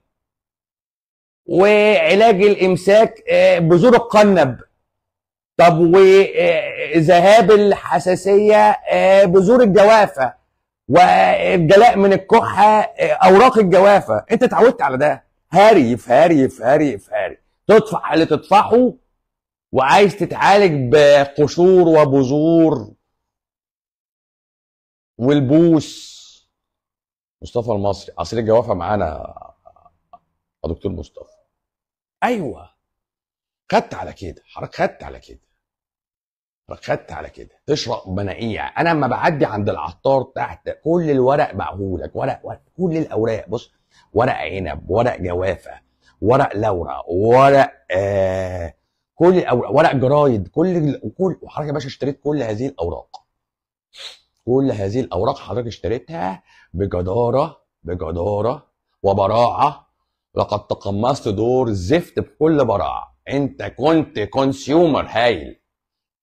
وعلاج الامساك آه، بذور القنب طب وذهاب الحساسيه آه، بذور الجوافه والجلاء من الكحه آه، اوراق الجوافه انت اتعودت على ده هاري في هاري في هاري في هاري تطفح اللي تطفحه وعايز تتعالج بقشور وبذور والبوس مصطفى المصري عصير الجوافه معانا يا دكتور مصطفى ايوه خدت على كده حضرتك خدت على كده حضرتك خدت على كده تشرب مناقيع انا لما بعدي عند العطار تحت كل الورق بعهولك ورق ورق كل الاوراق بص ورق عنب ورق جوافه ورق لورا ورق آه كل الأوراق ورق جرايد كل كل وحضرتك يا باشا اشتريت كل هذه الاوراق كل هذه الاوراق حضرتك اشتريتها بجداره بجداره وبراعه لقد تقمصت دور الزفت بكل براعه انت كنت كونسيومر هايل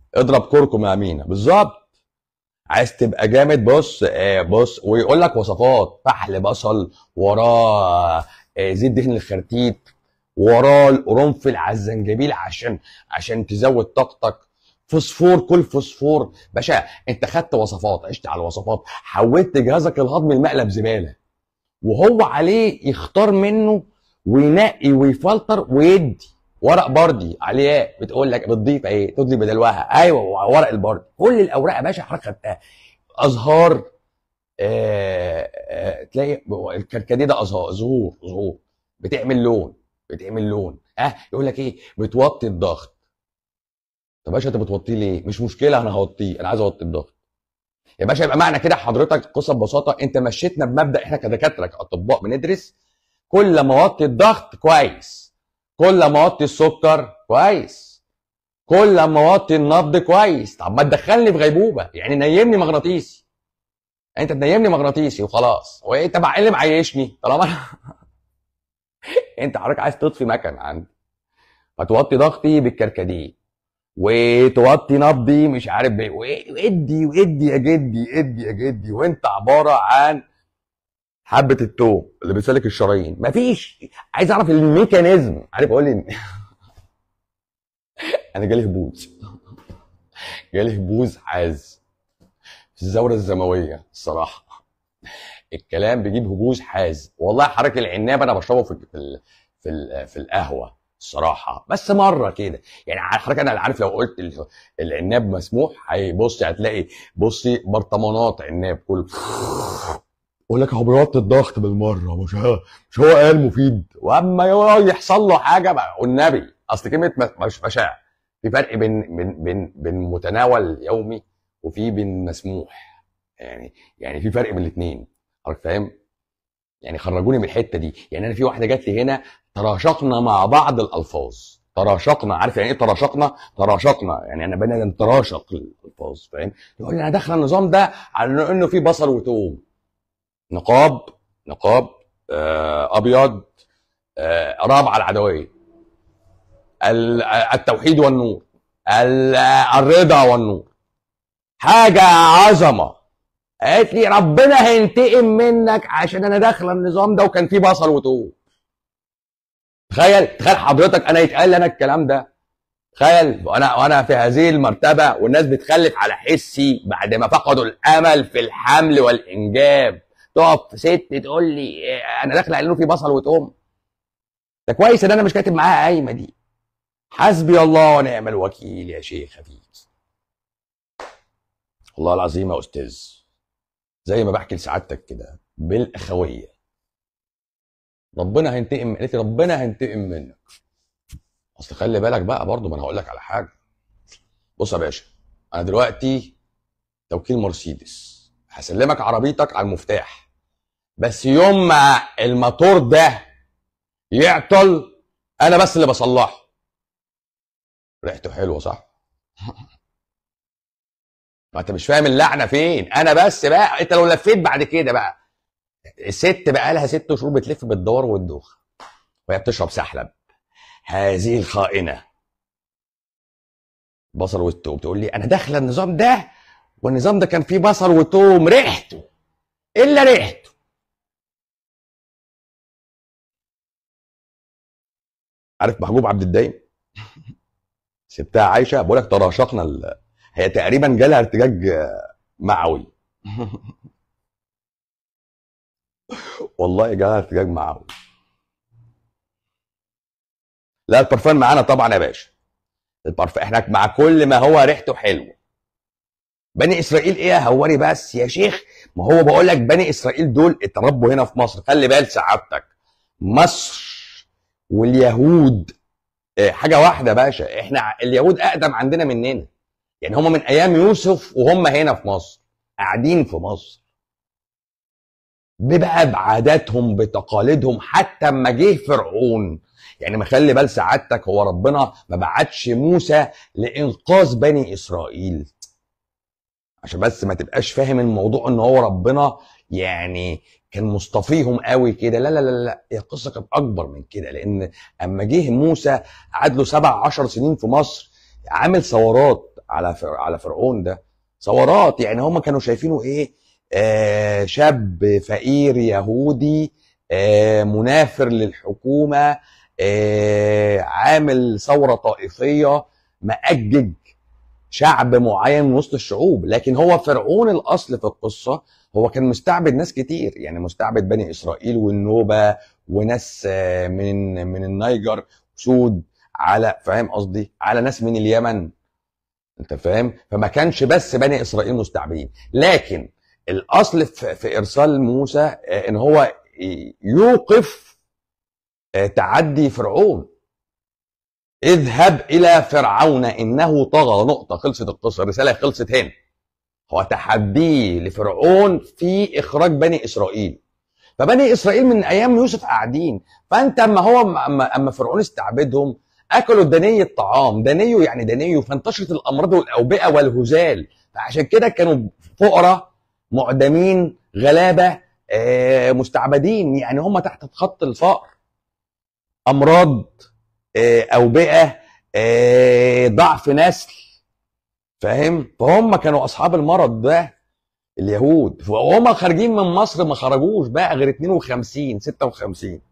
اضرب كركم يا مينا بالظبط عايز تبقى جامد بص آه بص ويقول لك وصفات فحل بصل وراه آه زيت دهن الخرتيت وراه القرنفل على الزنجبيل عشان عشان تزود طاقتك فوسفور كل فوسفور باشا انت خدت وصفات عشت على وصفات حولت جهازك الهضمي لمقلب زباله وهو عليه يختار منه وينقي ويفلتر ويدي ورق بردي عليه بتقول لك بتضيف ايه تضيف بدلوها ايوه ورق البردي كل الاوراق يا باشا حضرتك خدتها ازهار آه آه تلاقي الكركديه ده ازهار زهور زهور بتعمل لون بتعمل لون اه يقول لك ايه بتوطي الضغط طب باشا انت بتوطيه ليه مش مشكله انا هوطيه انا عايز اوطي الضغط يا باشا يبقى معنى كده حضرتك قصه ببساطه انت مشيتنا بمبدا احنا كدكاتره كاطباء بندرس كل ما اوطي الضغط كويس كل ما اوطي السكر كويس كل ما اوطي النبض كويس طب ما تدخلني في غيبوبه يعني نيمني مغناطيسي انت تنيمني مغناطيسي وخلاص وايه تبع ايه اللي معيشني طالما انا انت حضرتك عايز تطفي مكن عندي فتوطي ضغطي بالكركديه وتوطي نبضي مش عارف بايه وادي وادي يا جدي ادي يا جدي وانت عباره عن حبه التوم اللي بيسلك الشرايين مفيش عايز اعرف الميكانيزم عارف اقول لي انا جالي هبوز جالي هبوز حاز في الزوره الزمويه الصراحه الكلام بيجيب هبوز حاز والله حركه العناب انا بشربه في في في, في القهوه الصراحه بس مره كده يعني حضرتك انا عارف لو قلت العناب مسموح هيبص هتلاقي بصي برطمانات عناب كله يقول لك هو بيوطي الضغط بالمره مش هو مش هو قال مفيد واما يحصل له حاجه بقى والنبي اصل كلمه مش مشاع في فرق بين بين بين بين متناول يومي وفي بين مسموح يعني يعني في فرق بين الاثنين حضرتك فاهم يعني خرجوني من الحته دي يعني انا في واحده جات لي هنا تراشقنا مع بعض الالفاظ تراشقنا عارف يعني ايه تراشقنا تراشقنا يعني انا بني نتراشق الالفاظ فاهم يقول لي انا داخله النظام ده على انه في بصل وتوم نقاب نقاب آه ابيض آه رابعه العدويه التوحيد والنور الرضا والنور حاجه عظمه قالت لي ربنا هينتقم منك عشان انا داخله النظام ده وكان فيه بصل وتوم تخيل تخيل حضرتك انا يتقال لي انا الكلام ده تخيل وانا وانا في هذه المرتبه والناس بتخلف على حسي بعد ما فقدوا الامل في الحمل والانجاب تقف ست تقول لي انا داخله قال في بصل وتوم ده كويس ان انا مش كاتب معاها قايمه دي حسبي الله ونعم الوكيل يا شيخ خفيف والله العظيم يا استاذ زي ما بحكي لسعادتك كده بالاخويه ربنا هينتقم قالت لي ربنا هينتقم منك اصل خلي بالك بقى برضه ما انا هقول لك على حاجه بص يا باشا انا دلوقتي توكيل مرسيدس هسلمك عربيتك على المفتاح بس يوم ما الموتور ده يعطل انا بس اللي بصلحه ريحته حلوه صح ما انت مش فاهم اللعنه فين انا بس بقى انت لو لفيت بعد كده بقى الست بقى لها ست شهور بتلف بالدوار والدوخه وهي بتشرب سحلب هذه الخائنه بصل والتوم تقول لي انا داخله النظام ده والنظام ده كان فيه بصل وتوم ريحته الا ريحته عارف محبوب عبد الدايم سبتها عايشه بقول لك تراشقنا ال... هي تقريبا جالها ارتجاج معوي والله جالها ارتجاج معوي لا البرفان معانا طبعا يا باشا البرفان احنا مع كل ما هو ريحته حلوه بني اسرائيل ايه يا هواري بس يا شيخ ما هو بقول لك بني اسرائيل دول اتربوا هنا في مصر خلي بال سعادتك مصر واليهود حاجه واحده باشا احنا اليهود اقدم عندنا مننا يعني هم من ايام يوسف وهم هنا في مصر قاعدين في مصر بقى بعاداتهم بتقاليدهم حتى اما جه فرعون يعني ما خلي بال سعادتك هو ربنا ما بعتش موسى لانقاذ بني اسرائيل عشان بس ما تبقاش فاهم الموضوع ان هو ربنا يعني كان مصطفيهم قوي كده لا لا لا لا هي القصه كانت اكبر من كده لان اما جه موسى قعد له سبع عشر سنين في مصر عامل ثورات على فر- على فرعون ده ثورات يعني هم كانوا شايفينه ايه آه شاب فقير يهودي آه منافر للحكومه آه عامل ثوره طائفيه مأجج شعب معين من وسط الشعوب لكن هو فرعون الاصل في القصه هو كان مستعبد ناس كتير يعني مستعبد بني اسرائيل والنوبه وناس آه، من من النيجر سود على فاهم قصدي على ناس من اليمن انت فاهم فما كانش بس بني اسرائيل مستعبدين لكن الاصل في, في ارسال موسى آه، ان هو ي- يوقف آه، تعدي فرعون اذهب الى فرعون انه طغى نقطه خلصت القصه الرساله خلصت هنا هو تحدي لفرعون في اخراج بني اسرائيل فبني اسرائيل من ايام يوسف قاعدين فانت اما هو اما اما فرعون استعبدهم اكلوا دني الطعام دنيو يعني دنيو فانتشرت الامراض والاوبئه والهزال فعشان كده كانوا فقراء معدمين غلابه آه، مستعبدين يعني هم تحت خط الفقر امراض آه، اوبئه آه، ضعف نسل فاهم فهم كانوا اصحاب المرض ده اليهود وهم خارجين من مصر ما خرجوش بقى غير 52 56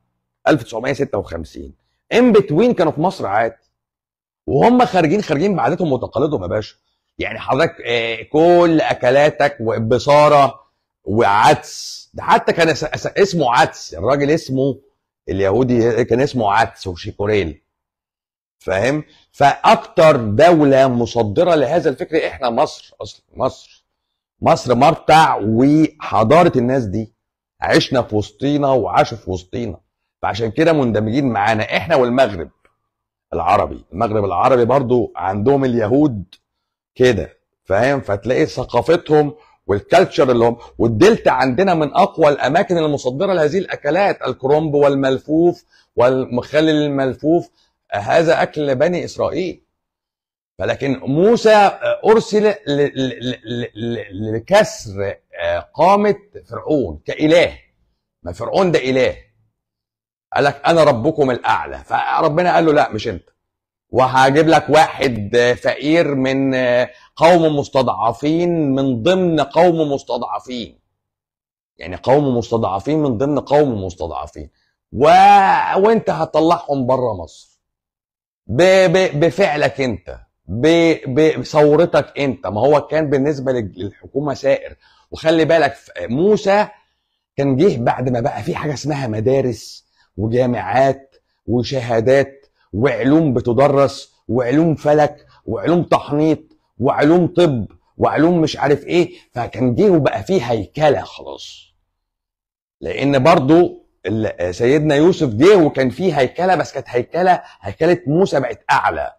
1956 ان بتوين كانوا في مصر عادي وهم خارجين خارجين بعاداتهم وتقاليدهم يا باشا يعني حضرتك آه، كل اكلاتك وبصاره وعدس ده حتى كان اس- اس- اسمه عدس الراجل اسمه اليهودي كان اسمه عدس وشيكوريل فاهم فاكتر دوله مصدره لهذا الفكر احنا مصر اصلا مصر مصر مرتع وحضاره الناس دي عشنا في وسطينا وعاشوا في وسطينا فعشان كده مندمجين معانا احنا والمغرب العربي المغرب العربي برضو عندهم اليهود كده فاهم فتلاقي ثقافتهم والكالتشر اللي هم والدلتا عندنا من اقوى الاماكن المصدره لهذه الاكلات الكرنب والملفوف والمخلل الملفوف هذا اكل بني اسرائيل فلكن موسى ارسل ل- ل- ل- ل- لكسر قامه فرعون كاله ما فرعون ده اله قال لك انا ربكم الاعلى فربنا قال له لا مش انت وهجيب لك واحد فقير من قوم مستضعفين من ضمن قوم مستضعفين يعني قوم مستضعفين من ضمن قوم مستضعفين و... وانت هتطلعهم بره مصر ب... ب... بفعلك انت ب... بثورتك انت ما هو كان بالنسبه لل- للحكومه سائر وخلي بالك ف- موسى كان جه بعد ما بقى في حاجه اسمها مدارس وجامعات وشهادات وعلوم بتدرس وعلوم فلك وعلوم تحنيط وعلوم طب وعلوم مش عارف ايه فكان جه وبقى فيه هيكله خلاص لان برضو ال- سيدنا يوسف جه وكان فيه هيكله بس كانت هيكله هيكله موسى بقت اعلى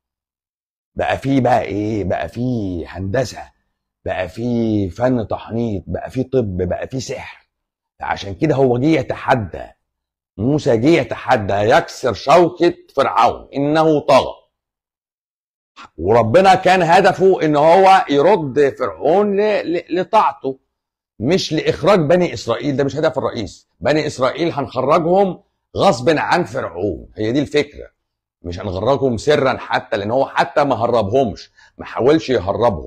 بقى فيه بقى ايه بقى فيه هندسه بقى فيه فن تحنيط بقى فيه طب بقى فيه سحر عشان كده هو جه يتحدى موسى جه يتحدى يكسر شوكة فرعون إنه طغى وربنا كان هدفه إن هو يرد فرعون ل- ل- لطاعته مش لإخراج بني إسرائيل ده مش هدف الرئيس بني إسرائيل هنخرجهم غصب عن فرعون هي دي الفكرة مش هنخرجهم سرا حتى لأن هو حتى ما هربهمش ما حاولش يهربهم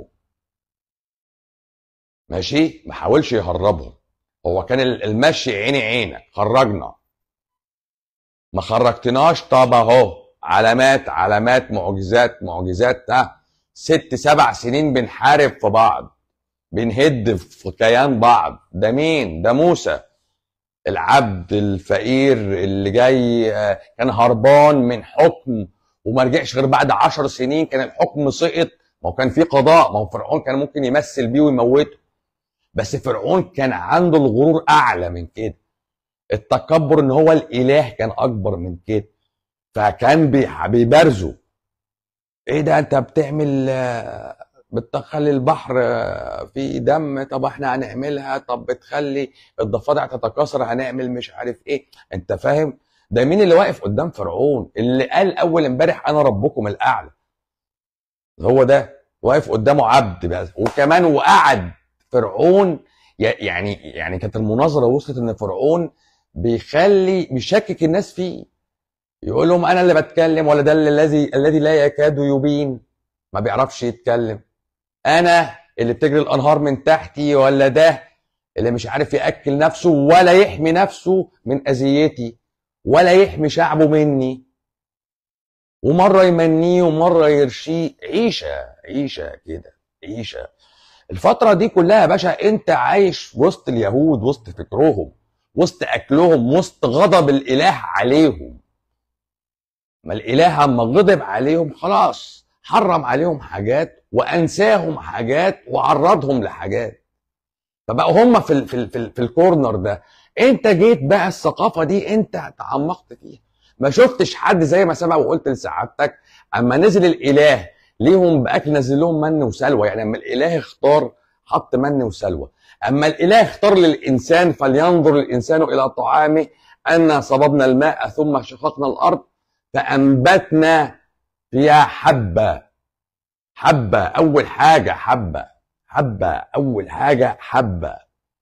ماشي ما حاولش يهربهم هو كان المشي عيني عينك خرجنا ما خرجتناش طب اهو علامات علامات معجزات معجزات ها ست سبع سنين بنحارب في بعض بنهد في كيان بعض ده مين ده موسى العبد الفقير اللي جاي آه، كان هربان من حكم وما رجعش غير بعد عشر سنين كان الحكم سقط ما هو كان في قضاء ما هو فرعون كان ممكن يمثل بيه ويموته بس فرعون كان عنده الغرور اعلى من كده التكبر ان هو الاله كان اكبر من كده فكان بي- بيبارزه ايه ده انت بتعمل آه، بتخلي البحر آه، فيه دم طب احنا هنعملها طب بتخلي الضفادع تتكاثر هنعمل مش عارف ايه انت فاهم ده مين اللي واقف قدام فرعون اللي قال اول امبارح انا ربكم الاعلى هو ده واقف قدامه عبد بس وكمان وقعد فرعون ي- يعني يعني كانت المناظره وصلت ان فرعون بيخلي بيشكك الناس فيه يقول لهم انا اللي بتكلم ولا ده اللي- الذي الذي لا يكاد يبين ما بيعرفش يتكلم انا اللي بتجري الانهار من تحتي ولا ده اللي مش عارف ياكل نفسه ولا يحمي نفسه من اذيتي ولا يحمي شعبه مني ومره يمنيه ومره يرشيه عيشه عيشه كده عيشه الفتره دي كلها يا باشا انت عايش وسط اليهود وسط فكرهم وسط اكلهم وسط غضب الاله عليهم ما الاله اما غضب عليهم خلاص حرم عليهم حاجات وانساهم حاجات وعرضهم لحاجات فبقوا هم في ال في ال في, ال في الكورنر ده انت جيت بقى الثقافه دي انت تعمقت فيها ما شفتش حد زي ما سبق وقلت لسعادتك اما نزل الاله ليهم باكل نزل لهم من وسلوى يعني اما الاله اختار حط من وسلوى اما الاله اختار للانسان فلينظر الانسان الى طعامه انا صببنا الماء ثم شققنا الارض فانبتنا فيها حبه حبه اول حاجه حبه حبه اول حاجه حبه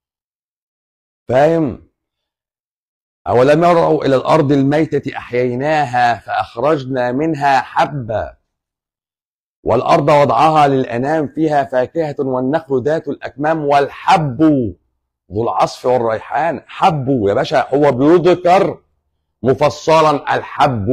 فاهم أولم يروا إلى الأرض الميتة أحييناها فأخرجنا منها حبا والأرض وضعها للأنام فيها فاكهة والنخل ذات الأكمام والحب ذو العصف والريحان حب يا باشا هو بيذكر مفصلا الحب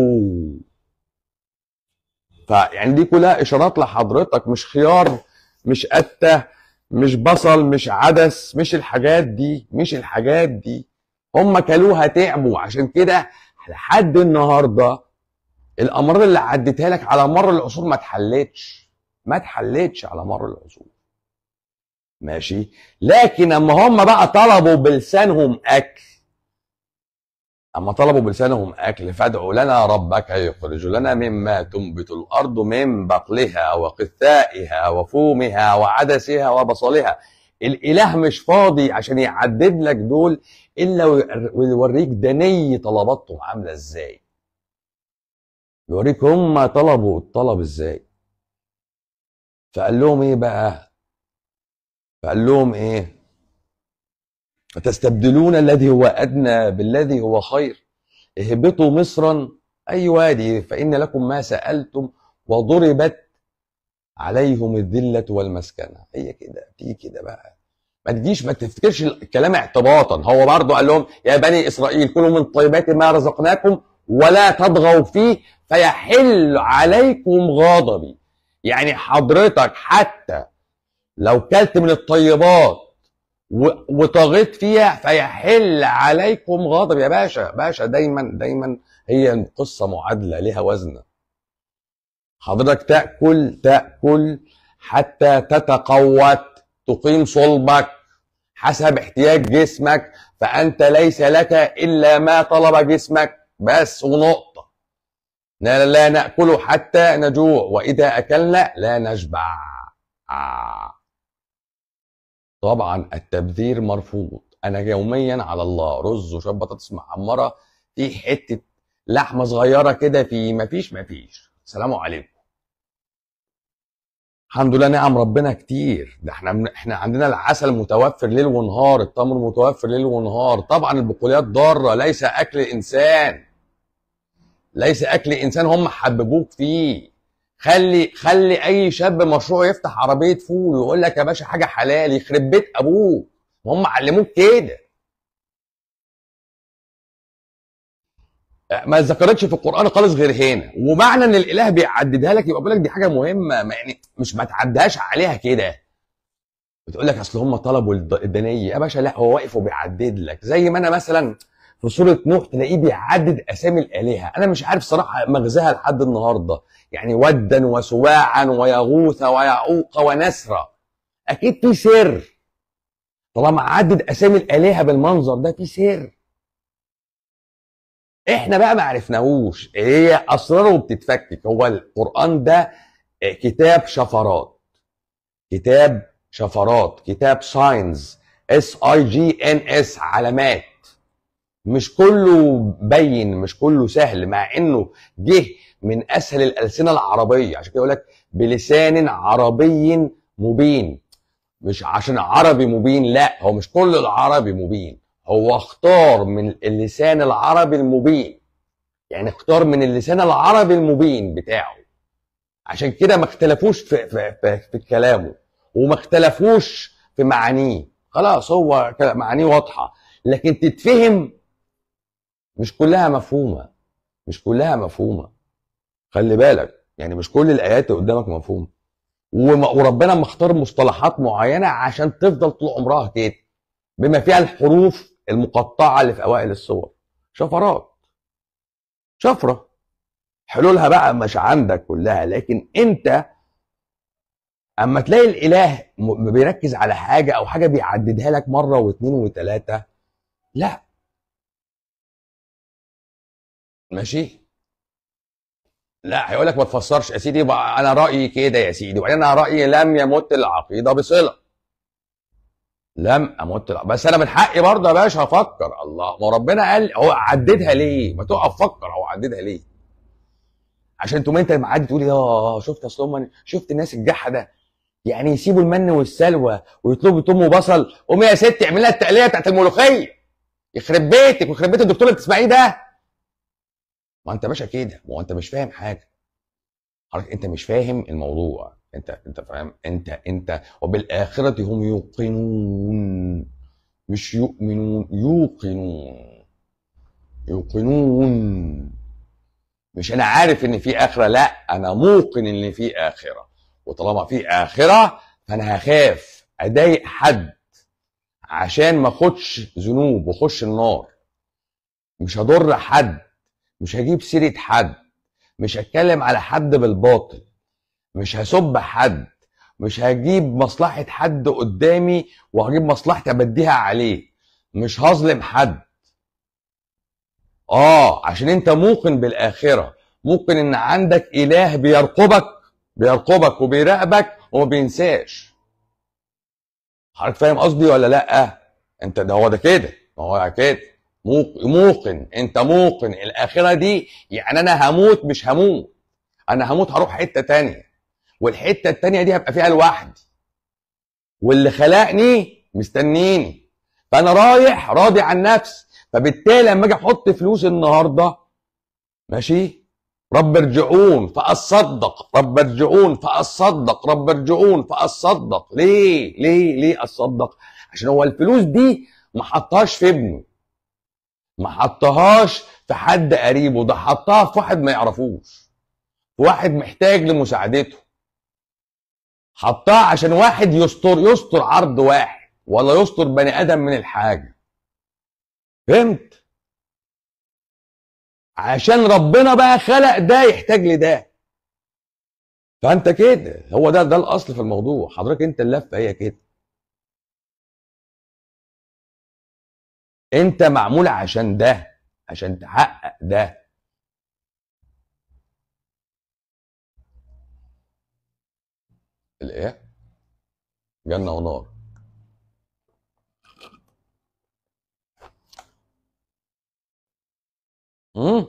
فيعني دي كلها إشارات لحضرتك مش خيار مش قتة مش بصل مش عدس مش الحاجات دي مش الحاجات دي هم كلوها تعبوا عشان كده لحد النهارده الامراض اللي عديتها لك على مر العصور ما اتحلتش ما اتحلتش على مر العصور ماشي لكن اما هم بقى طلبوا بلسانهم اكل اما طلبوا بلسانهم اكل فادعوا لنا ربك يخرج لنا مما تنبت الارض من بقلها وقثائها وفومها وعدسها وبصلها الاله مش فاضي عشان يعدد لك دول الا ويوريك دني طلباتهم عامله ازاي يوريك هم طلبوا الطلب ازاي فقال لهم ايه بقى فقال لهم ايه فتستبدلون الذي هو ادنى بالذي هو خير اهبطوا مصرا اي وادي فان لكم ما سالتم وضربت عليهم الذله والمسكنه هي كده في كده بقى ما تجيش ما تفتكرش الكلام اعتباطا هو برضه قال لهم يا بني اسرائيل كلوا من طيبات ما رزقناكم ولا تطغوا فيه فيحل عليكم غضبي يعني حضرتك حتى لو كلت من الطيبات وطغيت فيها فيحل عليكم غضب يا باشا باشا دايما دايما هي القصة معادلة لها وزن حضرتك تأكل تأكل حتى تتقوت تقيم صلبك حسب احتياج جسمك فأنت ليس لك إلا ما طلب جسمك بس ونقطة لا, لا نأكل حتى نجوع وإذا أكلنا لا نشبع آه. طبعا التبذير مرفوض أنا يوميا على الله رز وشوية بطاطس محمرة في حتة لحمة صغيرة كده في مفيش مفيش سلام عليكم الحمد لله نعم ربنا كتير ده احنا احنا عندنا العسل متوفر ليل ونهار التمر متوفر ليل ونهار طبعا البقوليات ضاره ليس اكل انسان ليس اكل انسان هم حببوك فيه خلي خلي اي شاب مشروع يفتح عربيه فول ويقول لك يا باشا حاجه حلال يخرب بيت ابوك هم علموك كده ما ذكرتش في القران خالص غير هنا ومعنى ان الاله بيعددها لك يبقى بيقول لك دي حاجه مهمه ما يعني مش ما تعديهاش عليها كده بتقول لك اصل هم طلبوا الدنيه يا باشا لا هو واقف وبيعدد لك زي ما انا مثلا في سوره نوح تلاقيه بيعدد اسامي الالهه انا مش عارف صراحه مغزاها لحد النهارده يعني ودا وسواعا ويغوث ويعوق ونسرا اكيد في سر طالما عدد اسامي الالهه بالمنظر ده في سر احنا بقى ما عرفناهوش هي اسراره بتتفكك هو القران ده كتاب شفرات كتاب شفرات كتاب ساينز اس اي جي ان اس علامات مش كله بين مش كله سهل مع انه جه من اسهل الالسنه العربيه عشان كده يقول لك بلسان عربي مبين مش عشان عربي مبين لا هو مش كل العربي مبين هو اختار من اللسان العربي المبين يعني اختار من اللسان العربي المبين بتاعه عشان كده ما اختلفوش في في في, في كلامه وما اختلفوش في معانيه خلاص هو كلا- معانيه واضحه لكن تتفهم مش كلها مفهومه مش كلها مفهومه خلي بالك يعني مش كل الايات اللي قدامك مفهومه وم- وربنا مختار مصطلحات معينه عشان تفضل طول عمرها كده بما فيها الحروف المقطعه اللي في اوائل السور شفرات شفره حلولها بقى مش عندك كلها لكن انت اما تلاقي الاله م- بيركز على حاجه او حاجه بيعددها لك مره واثنين وثلاثه لا ماشي لا هيقول لك ما تفسرش يا سيدي بقى انا رايي كده يا سيدي وبعدين انا رايي لم يمت العقيده بصله لم امت الع- بس انا من حقي برضه يا باشا افكر الله ما ربنا قال هو عددها ليه ما تقف فكر هو عددها ليه عشان تقوم انت معدي تقول اه شفت اصل هم شفت الناس الجحه ده يعني يسيبوا المن والسلوى ويطلبوا توم وبصل قومي يا ست اعملي لها التقليه بتاعت الملوخيه يخرب بيتك ويخرب بيت الدكتور اللي بتسمعيه ده ما انت باشا كده ما هو انت مش فاهم حاجه حضرتك انت مش فاهم الموضوع انت انت فاهم انت انت وبالاخره هم يوقنون مش يؤمنون يوقنون يوقنون مش انا عارف ان في اخره لا انا موقن ان في اخره وطالما في اخره فانا هخاف اضايق حد عشان ما اخدش ذنوب واخش النار مش هضر حد مش هجيب سيره حد مش هتكلم على حد بالباطل مش هسب حد مش هجيب مصلحة حد قدامي وهجيب مصلحتي ابديها عليه مش هظلم حد اه عشان انت موقن بالاخرة موقن ان عندك اله بيرقبك بيرقبك وبيراقبك وما بينساش حضرتك فاهم قصدي ولا لا انت ده هو ده كده ما هو كده موق- موقن انت موقن الاخره دي يعني انا هموت مش هموت انا هموت هروح حته تانية والحته التانية دي هبقى فيها لوحدي واللي خلقني مستنيني فانا رايح راضي عن نفسي فبالتالي لما اجي احط فلوس النهارده ماشي رب ارجعون فاصدق رب ارجعون فاصدق رب ارجعون فاصدق ليه ليه ليه اصدق عشان هو الفلوس دي ما حطهاش في ابنه ما حطهاش في حد قريبه ده حطها في واحد ما يعرفوش في واحد محتاج لمساعدته حطها عشان واحد يستر يستر عرض واحد ولا يستر بني ادم من الحاجه فهمت عشان ربنا بقى خلق ده يحتاج لده فانت كده هو ده ده الاصل في الموضوع حضرتك انت اللفه هي كده انت معمول عشان ده عشان تحقق ده الايه جنه ونار امم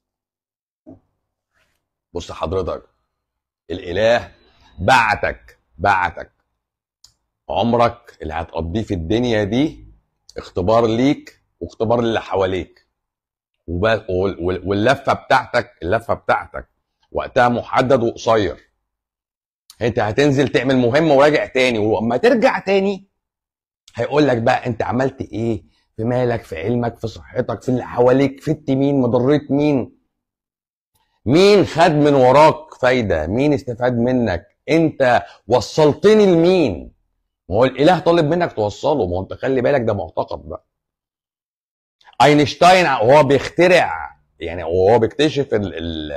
بص حضرتك الاله بعتك بعتك عمرك اللي هتقضيه في الدنيا دي اختبار ليك واختبار للي حواليك وب- وال- وال- واللفه بتاعتك اللفه بتاعتك وقتها محدد وقصير انت هتنزل تعمل مهمه وراجع تاني واما ترجع تاني هيقول لك بقى انت عملت ايه في مالك في علمك في صحتك في اللي حواليك فدت مين مضريت مين مين خد من وراك فايده مين استفاد منك انت وصلتني لمين ما هو الاله طالب منك توصله ما هو انت خلي بالك ده معتقد بقى اينشتاين وهو بيخترع يعني وهو بيكتشف ال ال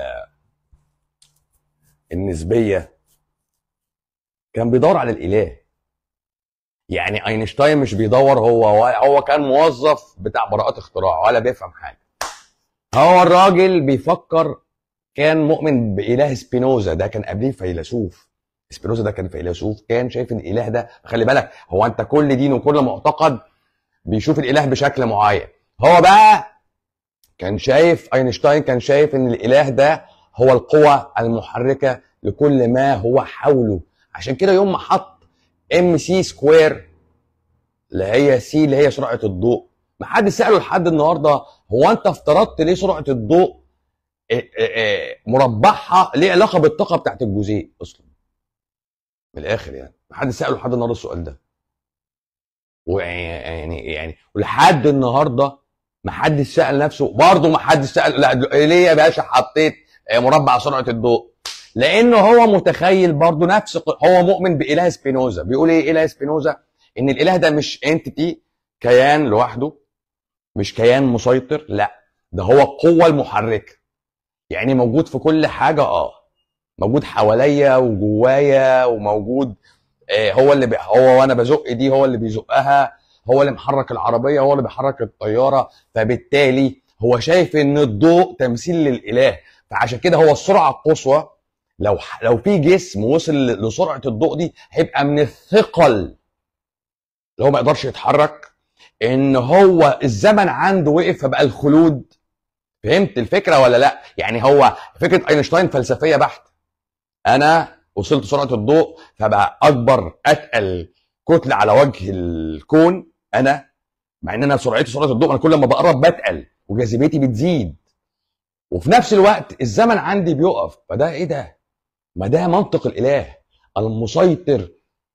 النسبيه كان بيدور على الاله يعني اينشتاين مش بيدور هو هو كان موظف بتاع براءات اختراع ولا بيفهم حاجه هو الراجل بيفكر كان مؤمن باله سبينوزا ده كان قبليه فيلسوف سبينوزا ده كان فيلسوف كان شايف ان الاله ده خلي بالك هو انت كل دين وكل معتقد بيشوف الاله بشكل معين هو بقى كان شايف اينشتاين كان شايف ان الاله ده هو القوة المحركة لكل ما هو حوله عشان كده يوم ما حط ام سي سكوير اللي هي سي اللي هي سرعة الضوء ما حد سأله لحد النهاردة هو انت افترضت ليه سرعة الضوء إيه إيه إيه مربعها ليه علاقه بالطاقه بتاعت الجزيء اصلا من الاخر يعني محدش ساله لحد النهارده السؤال ده ويعني يعني ولحد النهارده محدش سال نفسه برضه محدش سال لا ليه يا باشا حطيت مربع سرعه الضوء لانه هو متخيل برضه نفس هو مؤمن باله سبينوزا بيقول ايه اله سبينوزا ان الاله ده مش انتيتي كيان لوحده مش كيان مسيطر لا ده هو القوه المحركه يعني موجود في كل حاجه اه موجود حواليا وجوايا وموجود آه هو اللي بي هو وانا بزق دي هو اللي بيزقها هو اللي محرك العربيه هو اللي بيحرك الطياره فبالتالي هو شايف ان الضوء تمثيل للاله فعشان كده هو السرعه القصوى لو لو في جسم وصل لسرعه الضوء دي هيبقى من الثقل اللي هو ما يقدرش يتحرك ان هو الزمن عنده وقف فبقى الخلود فهمت الفكره ولا لا يعني هو فكره اينشتاين فلسفيه بحت انا وصلت سرعه الضوء فبقى اكبر اتقل كتله على وجه الكون انا مع ان انا سرعتي سرعه الضوء انا كل ما بقرب بتقل وجاذبيتي بتزيد وفي نفس الوقت الزمن عندي بيقف فده ايه ده ما ده منطق الاله المسيطر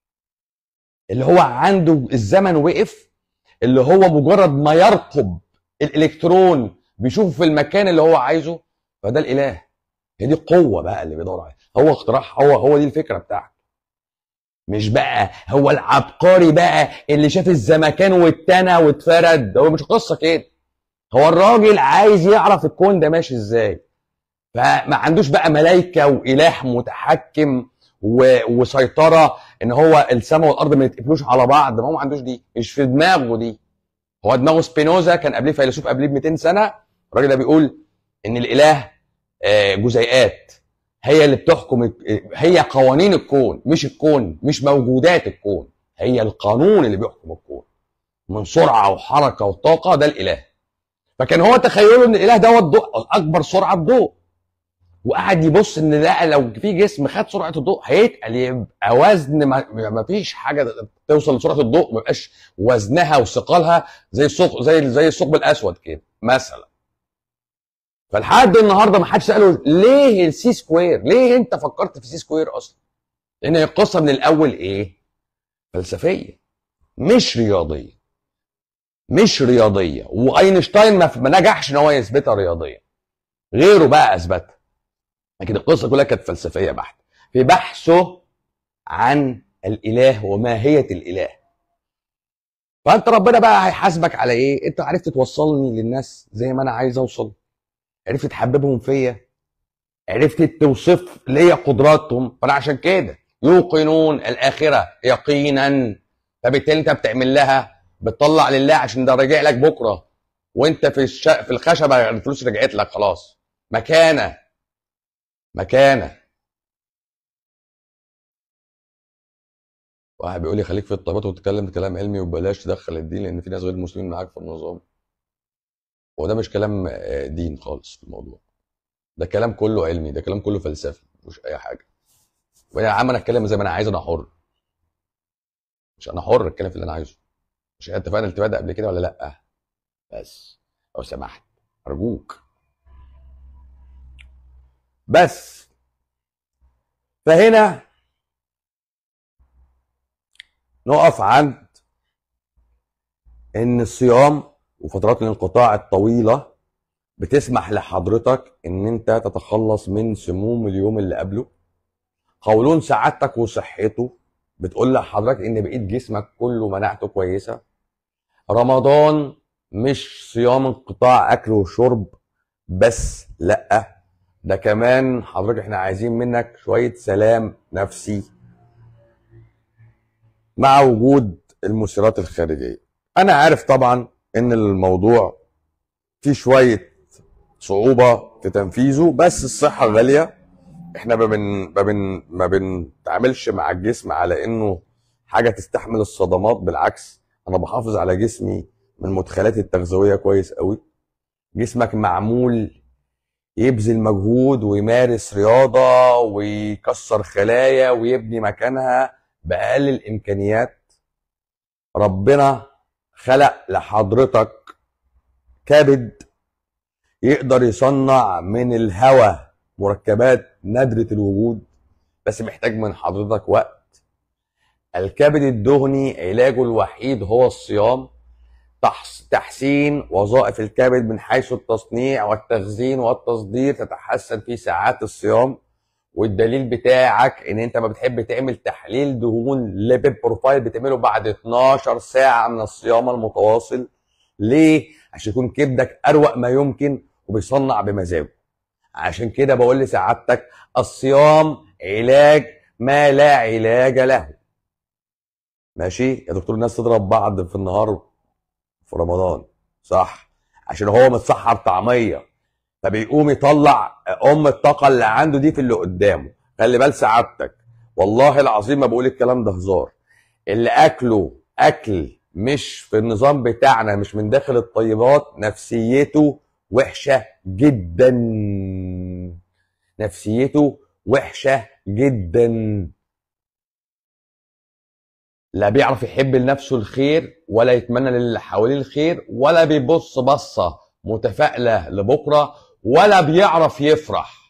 اللي هو عنده الزمن وقف اللي هو مجرد ما يرقب الالكترون بيشوفه في المكان اللي هو عايزه فده الاله هي دي القوه بقى اللي بيدور عليها هو اختراع هو هو دي الفكره بتاعته مش بقى هو العبقري بقى اللي شاف الزمكان واتنى واتفرد هو مش قصه كده هو الراجل عايز يعرف الكون ده ماشي ازاي فما عندوش بقى ملايكه واله متحكم و... وسيطره ان هو السماء والارض ما يتقفلوش على بعض ما هو ما عندوش دي مش في دماغه دي هو دماغه سبينوزا كان قبليه فيلسوف قبليه ب 200 سنه الراجل ده بيقول ان الاله جزيئات هي اللي بتحكم هي قوانين الكون مش الكون مش موجودات الكون هي القانون اللي بيحكم الكون من سرعه وحركه وطاقه ده الاله فكان هو تخيله ان الاله ده هو الضوء اكبر سرعه ضوء وقعد يبص ان لا لو في جسم خد سرعه الضوء هيتقل يبقى وزن ما فيش حاجه توصل لسرعه الضوء ما يبقاش وزنها وثقلها زي الثقب زي زي الثقب الاسود كده مثلا فلحد النهارده ما حدش ساله ليه السي سكوير؟ ليه انت فكرت في سي سكوير اصلا؟ لان هي القصه من الاول ايه؟ فلسفيه مش رياضيه مش رياضيه واينشتاين ما نجحش ان هو يثبتها رياضيا غيره بقى اثبتها لكن القصه كلها كانت فلسفيه بحت في بحثه عن الاله وماهيه الاله فانت ربنا بقى هيحاسبك على ايه انت عرفت توصلني للناس زي ما انا عايز اوصل عرفت تحببهم فيا عرفت توصف ليا قدراتهم فانا عشان كده يوقنون الاخره يقينا فبالتالي انت بتعمل لها بتطلع لله عشان ده راجع لك بكره وانت في الش... في الخشبه الفلوس رجعت لك خلاص مكانه مكانه واحد بيقول لي خليك في الطيبات وتتكلم كلام علمي وبلاش تدخل الدين لان في ناس غير مسلمين معاك في النظام وده مش كلام دين خالص في الموضوع ده كلام كله علمي ده كلام كله فلسفي مش اي حاجه ويا عم انا اتكلم زي ما انا عايز انا حر مش انا حر اتكلم في اللي انا عايزه مش اتفقنا الاتفاق ده قبل كده ولا لا بس لو سمحت ارجوك بس فهنا نقف عند ان الصيام وفترات الانقطاع الطويله بتسمح لحضرتك ان انت تتخلص من سموم اليوم اللي قبله قولون سعادتك وصحته بتقول لحضرتك ان بقيت جسمك كله مناعته كويسه رمضان مش صيام انقطاع اكل وشرب بس لا ده كمان حضرتك احنا عايزين منك شويه سلام نفسي مع وجود المثيرات الخارجيه انا عارف طبعا ان الموضوع فيه شويه صعوبه في تنفيذه بس الصحه غاليه احنا ما بن ما بن ما بنتعاملش مع الجسم على انه حاجه تستحمل الصدمات بالعكس انا بحافظ على جسمي من المدخلات التغذويه كويس قوي جسمك معمول يبذل مجهود ويمارس رياضه ويكسر خلايا ويبني مكانها باقل الامكانيات ربنا خلق لحضرتك كبد يقدر يصنع من الهواء مركبات نادرة الوجود بس محتاج من حضرتك وقت الكبد الدهني علاجه الوحيد هو الصيام تحسين وظائف الكبد من حيث التصنيع والتخزين والتصدير تتحسن في ساعات الصيام والدليل بتاعك ان انت ما بتحب تعمل تحليل دهون ليبيد بروفايل بتعمله بعد 12 ساعه من الصيام المتواصل ليه عشان يكون كبدك اروق ما يمكن وبيصنع بمزاجه عشان كده بقول لسعادتك الصيام علاج ما لا علاج له ماشي يا دكتور الناس تضرب بعض في النهار في رمضان صح عشان هو متسحر طعميه فبيقوم يطلع ام الطاقه اللي عنده دي في اللي قدامه خلي بال سعادتك والله العظيم ما بقول الكلام ده هزار اللي اكله اكل مش في النظام بتاعنا مش من داخل الطيبات نفسيته وحشه جدا نفسيته وحشه جدا لا بيعرف يحب لنفسه الخير ولا يتمنى للي حواليه الخير ولا بيبص بصه متفائله لبكره ولا بيعرف يفرح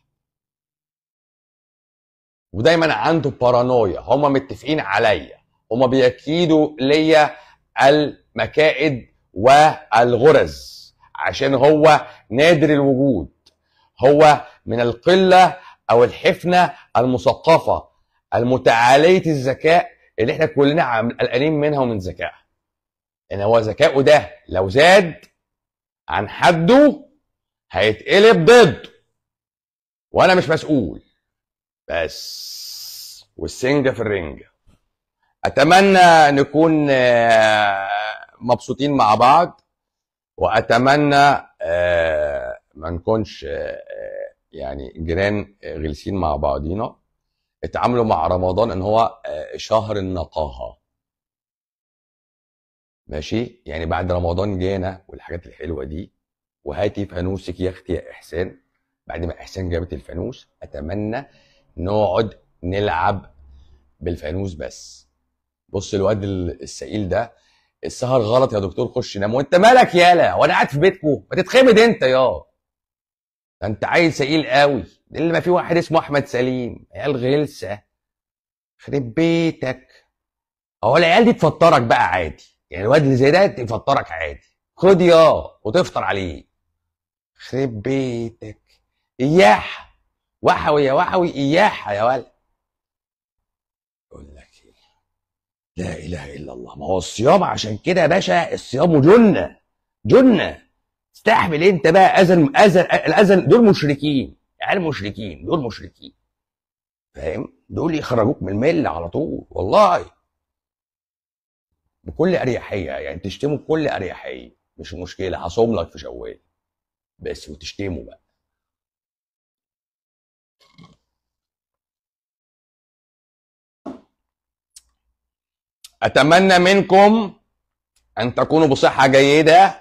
ودايما عنده بارانويا هما متفقين عليا هما بيكيدوا ليا المكائد والغرز عشان هو نادر الوجود هو من القلة أو الحفنة المثقفة المتعالية الذكاء اللي احنا كلنا قلقانين منها ومن ذكائها ان هو ذكائه ده لو زاد عن حده هيتقلب ضده وانا مش مسؤول بس والسنجة في الرنجة اتمنى نكون آه، مبسوطين مع بعض واتمنى آه، ما نكونش آه، يعني جيران غلسين مع بعضينا اتعاملوا مع رمضان ان هو شهر النقاهه ماشي يعني بعد رمضان جانا والحاجات الحلوه دي وهاتي فانوسك يا اختي يا احسان بعد ما احسان جابت الفانوس اتمنى نقعد نلعب بالفانوس بس بص الواد السئيل ده السهر غلط يا دكتور خش نام وانت مالك يالا وانا قاعد في بيتكم ما تتخمد انت يا ده انت عيل سئيل قوي ده اللي ما في واحد اسمه احمد سليم عيال غلسه خرب بيتك اهو العيال دي تفطرك بقى عادي يعني الواد اللي زي ده يفطرك عادي خد يا وتفطر عليه خرب بيتك اياح وحوي يا وحوي اياح يا ولد اقول لك ايه لا اله الا الله ما هو الصيام عشان كده يا باشا الصيام جنه جنه استحمل انت بقى اذن اذن الاذن دول مشركين يعني مشركين دول مشركين فاهم دول يخرجوك من المله على طول والله بكل اريحيه يعني تشتموا بكل اريحيه مش مشكله هصوم لك في شوال بس وتشتموا بقى اتمنى منكم ان تكونوا بصحه جيده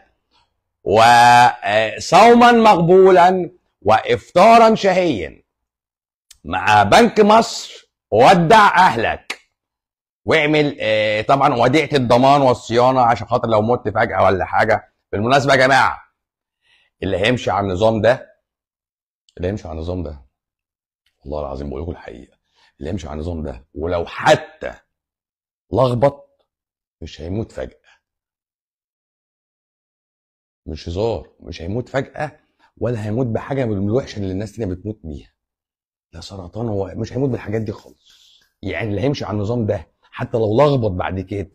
وصوما مقبولا وافطارا شهيا مع بنك مصر ودع اهلك واعمل آه، طبعا وديعه الضمان والصيانه عشان خاطر لو مت فجاه ولا حاجه بالمناسبه يا جماعه اللي هيمشي على النظام ده اللي هيمشي على النظام ده والله العظيم بقول لكم الحقيقه اللي هيمشي على النظام ده ولو حتى لخبط مش هيموت فجاه مش هزار مش هيموت فجاه ولا هيموت بحاجه من الوحشه اللي الناس تانية بتموت بيها لا سرطان هو مش هيموت بالحاجات دي خالص يعني اللي هيمشي على النظام ده حتى لو لخبط بعد كده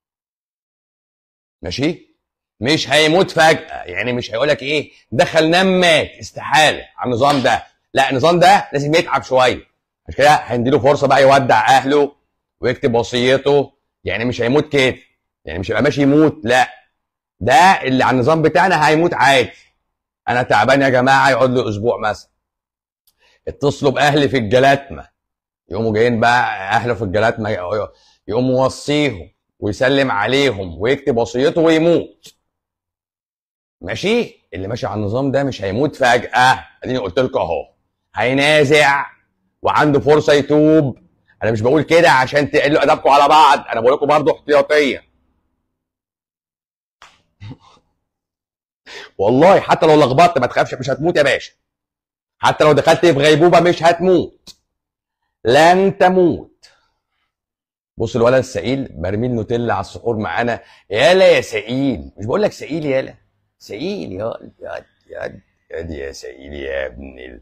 ماشي مش هيموت فجأة يعني مش هيقول لك ايه دخل نام مات استحالة على النظام ده لا النظام ده لازم يتعب شوية عشان كده هنديله فرصة بقى يودع أهله ويكتب وصيته يعني مش هيموت كده يعني مش هيبقى ماشي يموت لا ده اللي على النظام بتاعنا هيموت عادي انا تعبان يا جماعه يقعد له اسبوع مثلا اتصلوا باهلي في الجلاتمه يقوموا جايين بقى اهله في الجلاتمه يقوم موصيهم ويسلم عليهم ويكتب وصيته ويموت ماشي اللي ماشي على النظام ده مش هيموت فجأة اديني قلت لكم اهو هينازع وعنده فرصة يتوب انا مش بقول كده عشان تقلوا ادبكم على بعض انا بقول لكم برضه احتياطيا والله حتى لو لخبطت ما تخافش مش هتموت يا باشا حتى لو دخلت في غيبوبه مش هتموت لن تموت بص الولد السئيل برميل نوتيلا على السحور معانا يالا يا سئيل مش بقول لك سئيل يالا سئيل يا يا يا يا يا سئيل يا ابن ال...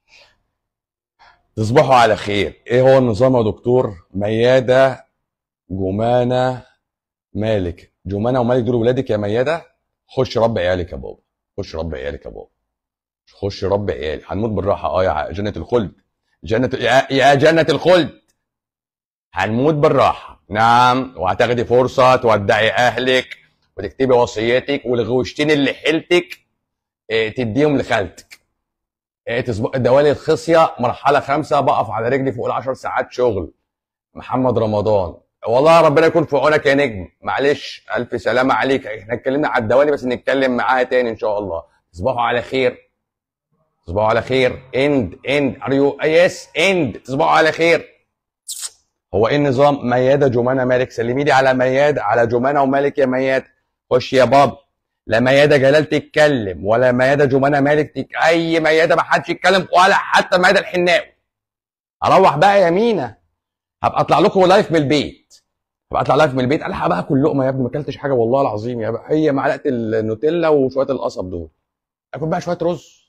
تصبحوا على خير ايه هو النظام يا دكتور ميادة جمانة مالك جمانة ومالك دول ولادك يا ميادة خش رب عيالك يا بابا خش رب عيالك يا بابا خش رب عيالي هنموت بالراحة اه يا ع- جنة الخلد جنة يا, يا جنة الخلد هنموت بالراحة نعم وهتاخدي فرصة تودعي أهلك وتكتبي وصيتك والغوشتين اللي حيلتك إيه، تديهم لخالتك إيه، تسبق دوالي الخصية مرحلة خمسة بقف على رجلي فوق العشر ساعات شغل محمد رمضان والله ربنا يكون في عونك يا نجم معلش ألف سلامة عليك احنا اتكلمنا على الدوالي بس نتكلم معاها تاني إن شاء الله تصبحوا على خير تصبحوا على خير اند اند ار يو يس اند تصبحوا على خير هو ايه النظام مياده جمانه مالك سلمي لي على مياده على جمانه ومالك يا مياده خش يا بابا لا مياده جلال تتكلم ولا مياده جمانه مالك تك... اي مياده ما حدش يتكلم ولا حتى مياده الحناوي اروح بقى يا مينا هبقى اطلع لكم لايف من البيت هبقى اطلع لايف من البيت الحق بقى كل لقمه يا ابني ما اكلتش حاجه والله العظيم يا بقى هي معلقه النوتيلا وشويه القصب دول اكل بقى شويه رز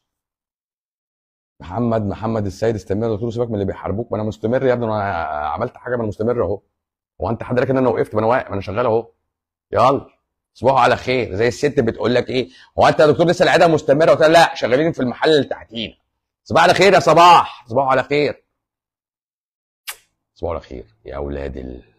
محمد محمد السيد استمر قلت له سيبك من اللي بيحاربوك ما انا مستمر يا ابني انا عملت حاجه ما انا مستمر اهو هو انت حضرتك ان انا وقفت ما انا واقف ما انا شغال اهو يلا تصبحوا على خير زي الست بتقول لك ايه هو انت يا دكتور لسه العياده مستمره قلت لها لا شغالين في المحل اللي تحتينا صباح على خير يا صباح صباحوا على خير صباحوا على خير يا اولاد ال